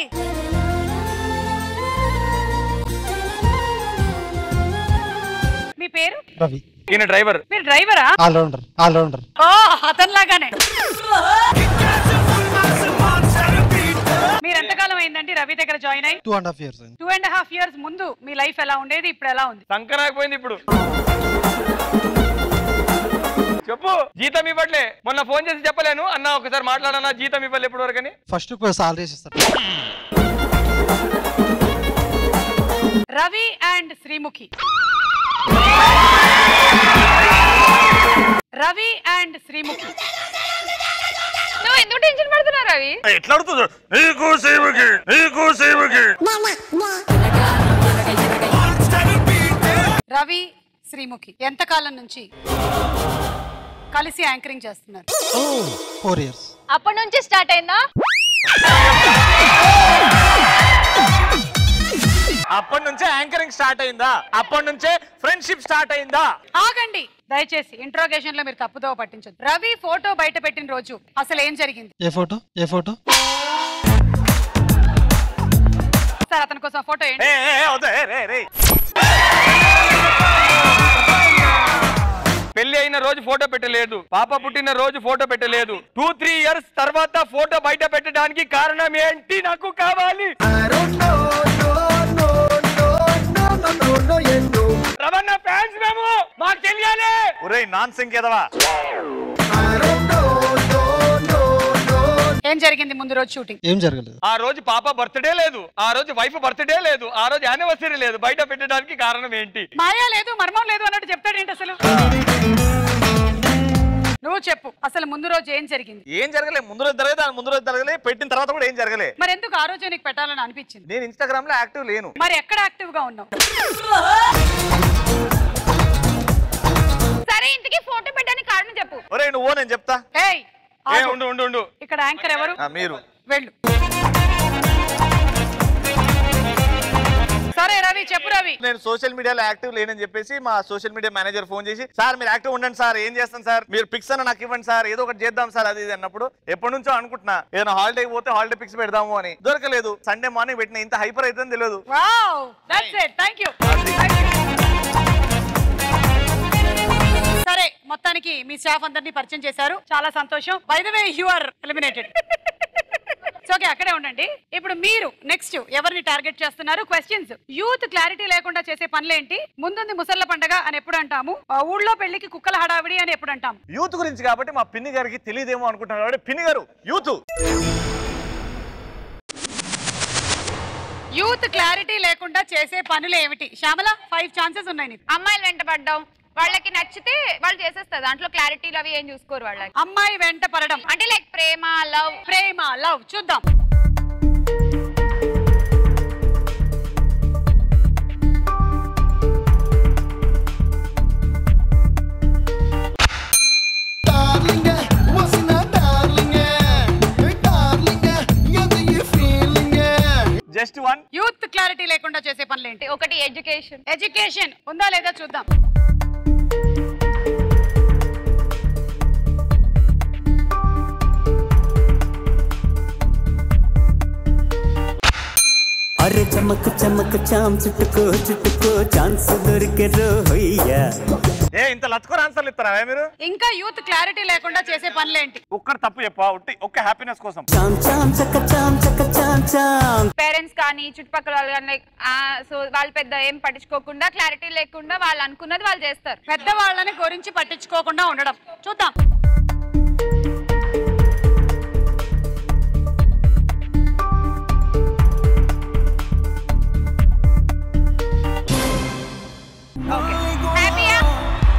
మీ పేరు రవి ఈయన డ్రైవర్ మీరు డ్రైవరా ఆల్రౌండర్ ఆల్రౌండర్ ఓ అతనిలాగానే మీరు ఎంతకాలం అయిందండి రవి దగ్గర జాయిన్ అయ్యి two and half years two and half years ముందు మీ లైఫ్ ఎలా ఉండేది ఇప్పుడు ఎలా ఉంది సంకరాకపోయింది ఇప్పుడు చెప్పు జీతం ఇవ్వట్లే మొన్న ఫోన్ చేసి చెప్పలేను అన్న ఒకసారి మాట్లాడన్నా జీతం ఇవ్వలే ఇప్పుడు వరకు అని ఫస్ట్ సాలరీ ఇస్తారు రవి అండ్ శ్రీముఖి రవి అండ్ శ్రీముఖి ఎందుకు టెన్షన్ పడుతున్నారు అవి ఎట్లా అడుగుతుంది నీకు సేవకి నీకు సేవకి రవి శ్రీముఖి ఎంత కాలం నుంచి కలిసి యాంకరింగ్ చేస్తున్నారు ఫోర్ ఇయర్స్ అప్పటి నుంచి స్టార్ట్ అయిందా అప్పటి నుంచే యాంకరింగ్ స్టార్ట్ అయిందా అప్పటి నుంచే ఫ్రెండ్షిప్ స్టార్ట్ అయిందా ఆగండి దయచేసి ఇంట్రోగేషన్ లో మీరు తప్పుదో పట్టించదు రవి ఫోటో బయట పెట్టిన రోజు అసలు ఏం జరిగింది ఏ ఫోటో ఏ ఫోటో సార్ అతని కోసం ఫోటో ఏంటి ఏ, ఏ, ఏ, వద్దు, ఏ, రే, రే. పెళ్లి అయిన రోజు ఫోటో పెట్టలేదు పాప పుట్టిన రోజు ఫోటో పెట్టలేదు టూ త్రీ ఇయర్స్ తర్వాత ఫోటో బయట పెట్టడానికి కారణం ఏంటి నాకు కావాలి రవణ ఫ్యాన్స్ మేము మాకు తెలియాలి ఒరేయ్ నాన్ సింక్ ఎదవా ఏం జరిగింది ముందు రోజు షూటింగ్ ఏం జరగలేదు ఆ రోజు పాప బర్త్డే లేదు ఆ రోజు వైఫ్ బర్త్డే లేదు ఆ రోజు యానివర్సరీ లేదు బయట పెట్టడానికి కారణం ఏంటి మాయా లేదు మర్మం లేదు అన్నట్టు చెప్తాడు ఏంటి అసలు నువ్వు చెప్పు అసలు ముందు రోజు ఏం జరిగింది ఏం జరగలే ముందు రోజు జరగలే దాని ముందు రోజు జరగలే పెట్టిన తర్వాత కూడా ఏం జరగలే మరి ఎందుకు ఆ రోజు నీకు పెట్టాలని అనిపించింది నేను ఇన్స్టాగ్రామ్ లో యాక్టివ్ లేను మరి ఎక్కడ యాక్టివ్ గా ఉన్నావు సరే ఇంతకీ ఫోటో పెట్టడానికి కారణం చెప్పు ఒరేయ్ నువ్వు నేను చెప్తా ఏయ్ ఏ ఆగు. ఉండు ఉండు ఉండు ఇక్కడ యాంకర్ ఎవరు ఆ, మీరు వెళ్ళు సరే రవి చెప్పు రవి నేను సోషల్ మీడియాలో యాక్టివ్ లేనని చెప్పేసి మా సోషల్ మీడియా మేనేజర్ ఫోన్ చేసి సార్ మీరు యాక్టివ్ ఉండండి సార్ ఏం చేస్తాను సార్ మీరు పిక్స్ అన్న నాకు ఇవ్వండి సార్ ఏదో ఒకటి చేద్దాం సార్ అది ఇది అన్నప్పుడు ఎప్పటి నుంచో అనుకుంటున్నా ఏదైనా హాలిడే పోతే హాలిడే పిక్స్ పెడదాము అని దొరకలేదు సండే మార్నింగ్ పెట్టిన ఇంత హైపర్ అవుతుందని తెలియదు వావ్ దట్స్ ఇట్ థాంక్యూ సరే మొత్తానికి మీ స్టాఫ్ అందరినీ పరిచయం చేశారు చాలా సంతోషం by the way you are eliminated okay అక్కడే ఉండండి ఇప్పుడు మీరు నెక్స్ట్ ఎవరిని టార్గెట్ చేస్తున్నారు క్వశ్చన్స్ యూత్ క్లారిటీ లేకుండా చేసే పనులేంటి ముందుంది ముసళ్ళ పండగ అని ఎప్పుడు అంటాము ఆ ఊళ్ళో పెళ్లికి కుక్కల హడావిడి అని ఎప్పుడు అంటాము యూత్ గురించి కాబట్టి మా పిన్ని గారికి తెలియదేమో అనుకుంటున్నాను కాబట్టి పిన్ని గారు యూత్ యూత్ క్లారిటీ లేకుండా చేసే పనులు ఏమిటి శ్యామల ఫైవ్ ఛాన్సెస్ ఉన్నాయి నీకు అమ్మాయిలు వెంట పడ్డాం వాళ్ళకి నచ్చితే వాళ్ళు చేసేస్తారు దాంట్లో క్లారిటీలు అవి ఏం చూసుకోరు వాళ్ళకి అమ్మాయి వెంట పడడం అంటే లైక్ ప్రేమ లవ్ ప్రేమ లవ్ చూద్దాం జస్ట్ వన్ యూత్ క్లారిటీ లేకుండా చేసే పనులు ఏంటి ఒకటి ఎడ్యుకేషన్ ఎడ్యుకేషన్ ఉందా లేదా చూద్దాం అరే చమక్ చమక్ చాం చుట్టుకో చుట్టుకో ఛాన్స్ దొరికే రోయ్యా ఏ ఇంత లచ్చుకోరు ఆన్సర్లు ఇస్తారా మీరు ఇంకా యూత్ క్లారిటీ లేకుండా చేసే పనులేంటి ఒక్కటి తప్పు చెప్పా ఉట్టి ఒక్క హ్యాపీనెస్ కోసం చాం చాం చక్క చాం చక్క చాం చాం పేరెంట్స్ కానీ చుట్టుపక్కల వాళ్ళు కానీ లైక్ సో వాళ్ళు పెద్ద ఏం పట్టించుకోకుండా క్లారిటీ లేకుండా వాళ్ళు అనుకున్నది వాళ్ళు చేస్తారు పెద్దవాళ్ళని గురించి పట్టించుకోకుండా ఉండడం చూద్దాం హ్యాపీయా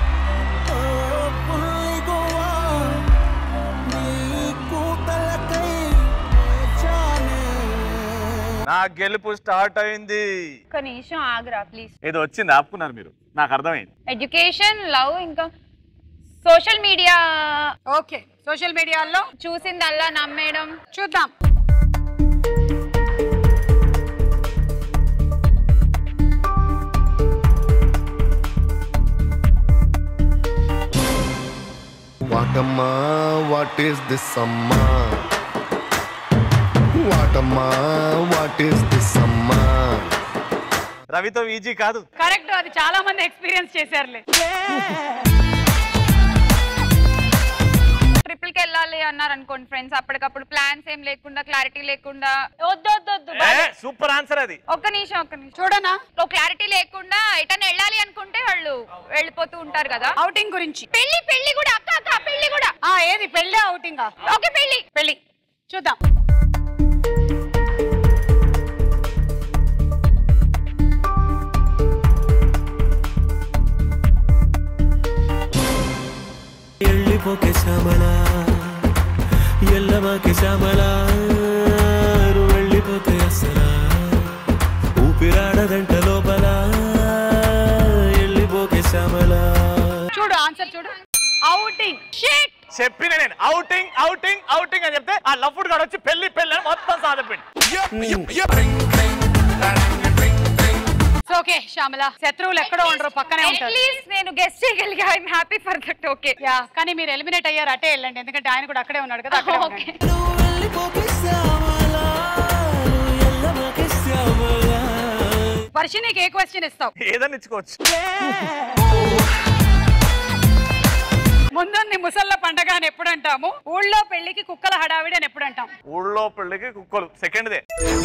నా గెలుపు స్టార్ట్ అయింది ఒక నిమిషం ఆగురా ప్లీజ్ ఏదో వచ్చింది ఆపుకున్నారు మీరు నాకు అర్థమైంది ఎడ్యుకేషన్ లవ్ ఇంకా సోషల్ మీడియా ఓకే సోషల్ మీడియాలో చూసిందల్లా నమ్మేయడం చూద్దాం వాటమ్మా వాట్ ఈస్ దిస్ అమ్మా వాటమ్మా వాట్ ఈస్ దిస్ అమ్మా రవితో ఈజీ కాదు కరెక్ట్ అది చాలా మంది ఎక్స్పీరియన్స్ చేశారులే ట్రిపుల్ కి వెళ్ళాలి అన్నారు అనుకోండి ఫ్రెండ్స్ అప్పటికప్పుడు ప్లాన్స్ ఏం లేకుండా క్లారిటీ లేకుండా వద్దు వద్దు వద్దు సూపర్ ఆన్సర్ అది ఒక్క నిమిషం ఒక్క నిమిషం చూడనా ఓ క్లారిటీ లేకుండా ఎటన్నా వెళ్ళాలి అనుకుంటే వాళ్ళు వెళ్ళిపోతూ ఉంటారు కదా అవుటింగ్ గురించి పెళ్లి పెళ్లి కూడా అక్క అక్క పెళ్లి కూడా ఆ ఏది పెళ్ళి అవుటింగ్ ఓకే పెళ్లి పెళ్లి చూద్దాం వెళ్ళిపోకే శ్యామల ఎల్ల వెళ్ళమాకి శ్యామలా నువ్వు వెళ్ళిపోతే అసలా ఊపిరాడదంట లోపల వెళ్ళిపోకే శ్యామలా చూడు ఆన్సర్ చూడు అవుటింగ్ షిట్ చెప్పిన నేను అవుటింగ్ అవుటింగ్ అవుటింగ్ అని చెప్తే ఆ లఫ్డ్ గాడు వచ్చి పెళ్లి పెళ్లి అని మొత్తం సాధపిండి సో ఓకే శ్యామల శత్రువులు ఎక్కడో ఉండరు పక్కనే ఉంటారు అట్లీస్ట్ నేను గెస్ట్ చేయగలిగా I'm happy for that okay yeah కానీ మీరు ఎలిమినేట్ అయ్యారు అటే వెళ్ళండి ఎందుకంటే ఆయన కూడా అక్కడే ఉన్నాడు కదా అక్కడే ఓకే వర్షి నీకు ఏ క్వశ్చన్ ఇస్తావు ఏదని ఇచ్చుకోవచ్చు ముందుంది ముసళ్ళ పండగ అని ఎప్పుడు అంటాము ఊళ్ళో పెళ్లికి కుక్కల హడావిడి అని ఎప్పుడు అంటాం ఊళ్ళో పెళ్లికి కుక్కలు సెకండ్దే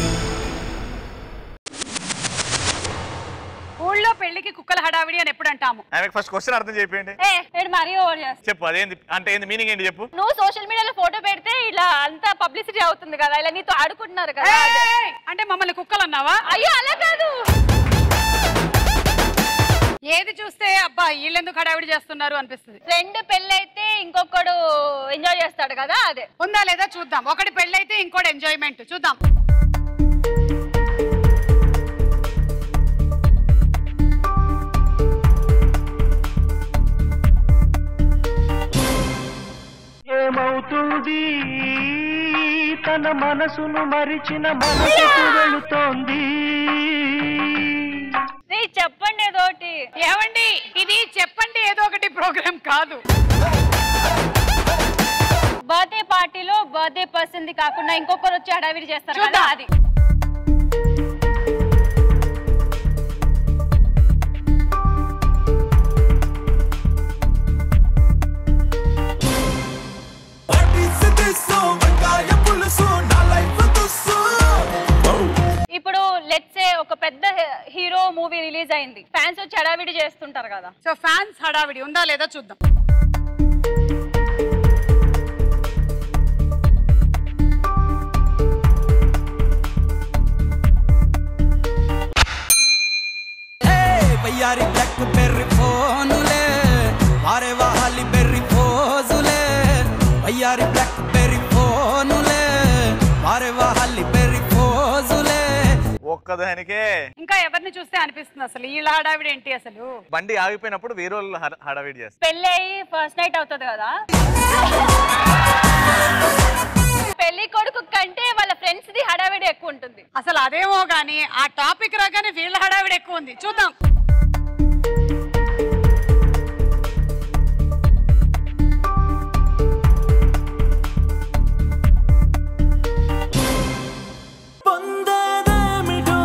ఊళ్ళో పెళ్లికి కుక్కల హడావిడి అని ఎప్పుడు అంటాము ఆమెకు ఫస్ట్ క్వశ్చన్ అర్థం చేయండి ఏ వీడు మరీ ఓవర్ చేస్తా చెప్పు అదేంది అంటే ఏంది మీనింగ్ ఏంటి చెప్పు నువ్వు సోషల్ మీడియాలో ఫోటో పెడితే ఇలా అంతా పబ్లిసిటీ అవుతుంది కదా ఇలా నీతో ఆడుకుంటున్నారు కదా అదే. ఏయ్! అంటే మమ్మల్ని కుక్కలు అన్నావా అయ్యో అలా కాదు ఏది చూస్తే అబ్బా వీళ్ళెందుకు హడావిడి చేస్తున్నారు అనిపిస్తుంది ఫ్రెండ్ పెళ్ళైతే ఇంకొకడు ఎంజాయ్ చేస్తాడు కదా అదే ఉందా లేదా చూద్దాం ఒకటి పెళ్ళైతే ఇంకోటి ఎంజాయ్మెంట్ చూద్దాం ఏమవుతుంది తన మనసును మరిచిన మనసుకు వెళుతోంది రేయ్, చెప్పండి ఏదోటి ఏమండి ఇది చెప్పండి ఏదో ఒకటి ప్రోగ్రామ్ కాదు బర్త్డే పార్టీలో బర్త్డే పర్సన్ ది కాకుండా ఇంకొకరు వచ్చి హడావిడి చేస్తారు కదా చూద్దాం. అది ఇప్పుడు లెట్స్ సే ఒక పెద్ద హీరో మూవీ రిలీజ్ అయింది ఫ్యాన్స్ వచ్చి హడావిడి చేస్తుంటారు కదా సో ఫ్యాన్స్ హడావిడి ఉందా లేదా చూద్దాం వయ్యారి బ్లాక్ బెర్రీ ఫోనులే వారే వాహాలి బెర్రీ ఫోజులే వయ్యారి బ్లాక్ బెర్రీ ఫోనులే వారే వాహాలి బెర్రీ ఫోజులే ఒక్కదానికే ఇంకా ఎవరిని చూస్తే అనిపిస్తుంది అసలు వీళ్ళ హడావిడి ఏంటి అసలు బండి ఆగిపోయినప్పుడు వేరే వాళ్ళు హడ- హడావిడి చేస్తారు పెళ్ళి అయ్యి ఫస్ట్ నైట్ అవుతుంది కదా పెళ్లి కొడుకు కంటే వాళ్ళ ఫ్రెండ్స్ ది హడావిడి ఎక్కువ ఉంటుంది అసలు అదేమో గానీ ఆ టాపిక్ రాగానే వీళ్ళ హడావిడి ఎక్కువ ఉంది చూద్దాం పొందేదేమిటో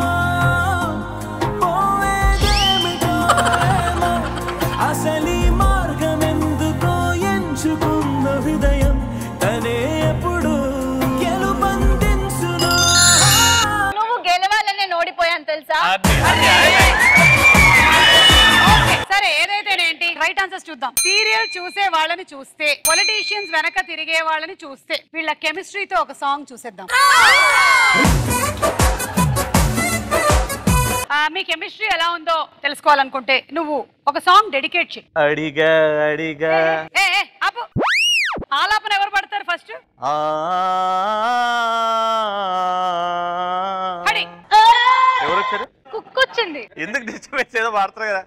పోయేదేమిటో ఏమో అసలీ మార్గం ఎందుకో ఎంచుకున్న హృదయం తనే ఎప్పుడు గెలుపందించునో నువ్వు గెలవాలనే ఓడిపోయాను తెలుసా సరే ఏదైతేనేంటి రైట్ ఆన్సర్స్ చూద్దాం సీరియల్ చూసే వాళ్ళని చూస్తే పొలిటీషియన్స్ వెనక తిరిగే వాళ్ళని చూస్తే వీళ్ళ కెమిస్ట్రీతో ఒక సాంగ్ చూసేద్దాం ఆ, మీ కెమిస్ట్రీ ఎలా ఉందో తెలుసుకోవాలనుకుంటే నువ్వు ఒక సాంగ్ డెడికేట్ చేయి అడిగా అడిగా ఏ ఏ, ఆపు ఆలాపన ఎవరు పడతారు ఫస్ట్ ఆ హడి ఎవరు వచ్చారు కుక్ వచ్చింది ఎందుకు డిస్టర్బెన్స్ ఏదో వాడతారు కదా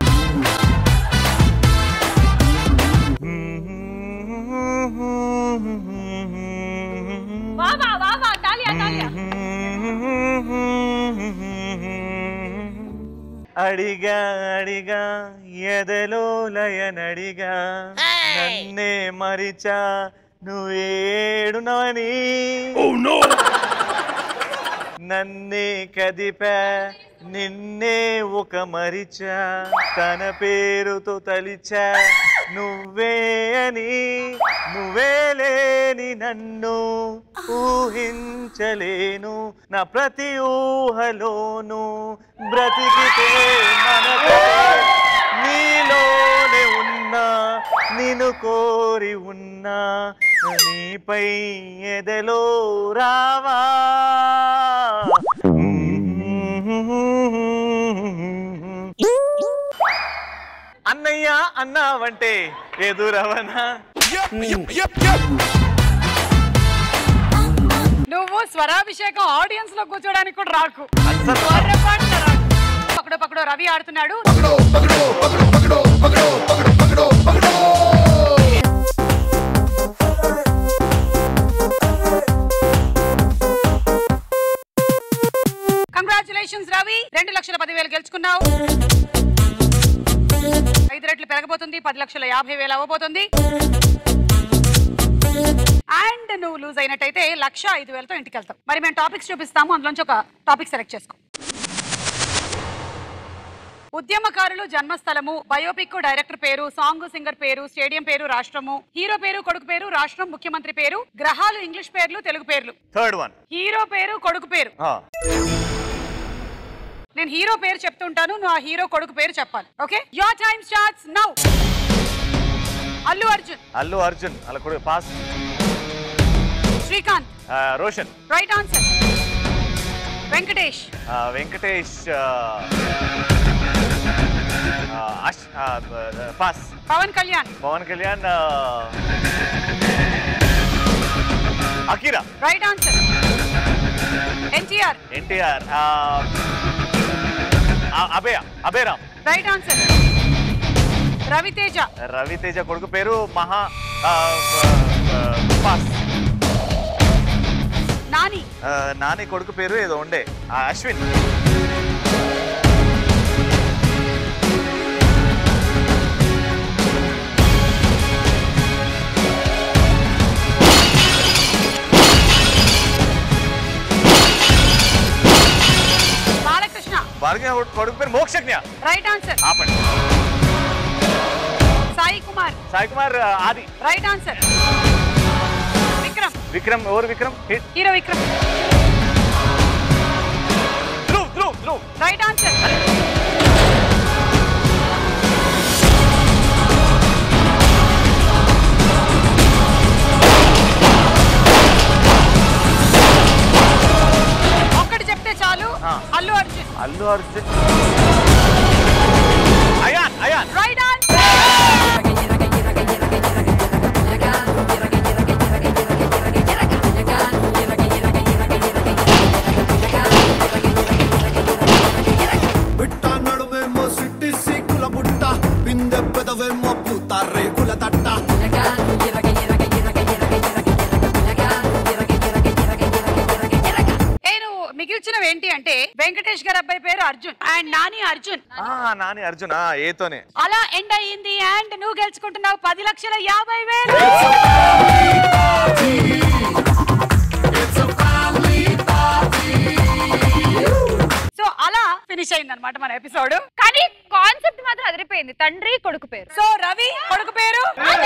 వా వా వా వా తాలియా తాలియా అడిగా అడిగా ఎదలో లయనడిగా నన్నే మరిచా నువ్వేడునవని నన్నే కదిపా నిన్నే ఒక మరిచా తన పేరుతో తలిచా నువ్వే అని నువ్వే లేని నన్ను ఊహించలేను నా ప్రతి ఊహలోను బ్రతికితే మనకు నీలోనే ఉన్నా నిన్ను కోరి ఉన్నా నీపై ఎదలో రావా అన్నయ్య అన్నావంటే ఎదురవనా నువ్వు స్వరాభిషేకం ఆడియన్స్ లో కూర్చోడానికి కూడా రాకు పొరపాటున రాకు. పకడో పకడో రవి ఆడుతున్నాడు కంగ్రాచులేషన్స్ రవి రెండు లక్షల పదివేలు గెలుచుకున్నావు ఐదు రెట్లు పెరగబోతుంది పది లక్షల యాభై వేలు అవ్వబోతుంది అండ్ నువ్వు లూజ్ అయినట్టయితే లక్ష ఐదు వేలతో ఇంటికి వెళ్తావు మరి మేము టాపిక్స్ చూపిస్తాము అందులోంచి ఒక టాపిక్ సెలెక్ట్ చేసుకో ఉద్యమకారులు జన్మస్థలము బయోపిక్ డైరెక్టర్ పేరు సాంగ్ సింగర్ పేరు స్టేడియం పేరు రాష్ట్రము హీరో పేరు కొడుకు పేరు రాష్ట్రం ముఖ్యమంత్రి పేరు గ్రహాలు ఇంగ్లీష్ పేర్లు తెలుగు పేర్లు థర్డ్ వన్ హీరో పేరు కొడుకు పేరు నేను హీరో పేరు చెప్తుంటాను నువ్వు ఆ హీరో కొడుకు పేరు చెప్పాలి okay your time starts now Allu Arjun Allu Arjun అలా కూడా pass Srikanth Roshan right answer Venkatesh ఆ, వెంకటేష్ ఆ, ఆ, అష్ ఆ, బ- పాస్ పవన్ కళ్యాణ్ పవన్ కళ్యాణ్ ఆ, Akira right answer NTR NTR Abhay Abhay Ram right answer Ravi Teja Ravi Teja కొడుకు పేరు మహా ఆ, ఆ, పాస్ నాని ఆ, నాని కొడుకు పేరు ఏదో ఉండే ఆ, అశ్విన్ బాలకృష్ణ భార్గవ కొడుకు పేరు మోక్షజ్ఞ రైట్ ఆన్సర్ ఆపండి సాయి కుమార్ సాయి కుమార్ ఆ, ఆది రైట్ ఆన్సర్ విక్రమ్ విక్రమ్ ఎవరు Vikram hit hero Vikram Dhruv Dhruv Dhruv right answer ఒక్కటి చెప్తే చాలు ఆ. అల్లు అర్జున్ అల్లు అర్జున్ అయాన్ అయాన్ రైట్ ఆన్సర్ బిట్ట నడుమేమో సిట్టి సీకుల బుట్ట బిందె పెదవేమో పూత రేకుల తట్ట నేను మిగిల్చినవి ఏంటి అంటే వెంకటేష్ గారి అబ్బాయి పేరు అర్జున్ అండ్ నాని అర్జున్ ఆ, నాని అర్జున్ ఆ, ఏతోనే అలా ఎండ్ అయ్యింది అండ్ నువ్వు గెలుచుకుంటున్నావు పది లక్షల యాభై వేలు సో అలా ఫినిష్ అయింది అనమాట మన ఎపిసోడ్ కానీ కాన్సెప్ట్ మాత్రం అదిరిపోయింది తండ్రి కొడుకు పేరు సో రవి కొడుకు పేరు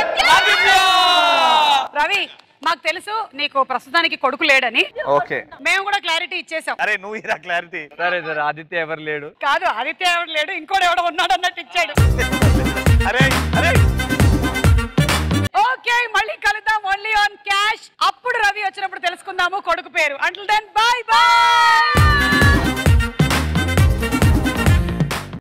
రవి మాకు తెలుసు నీకు ప్రస్తుతానికి కొడుకు లేడని ఓకే మేము కూడా క్లారిటీ ఇచ్చేసాం అరే నువ్వు ఇరా క్లారిటీ సరే సరే ఆదిత్య ఎవరు లేడు కాదు ఆదిత్య ఎవడు లేడు ఇంకోటి ఎవడో ఉన్నాడు అన్నట్టు ఇచ్చాడు అరే అరే ఓకే మళ్ళీ కలుద్దాం ఓన్లీ ఆన్ క్యాష్ అప్పుడు రవి వచ్చినప్పుడు తెలుసుకుందాము కొడుకు పేరు అంటుల్ దెన్ బాయ్ బాయ్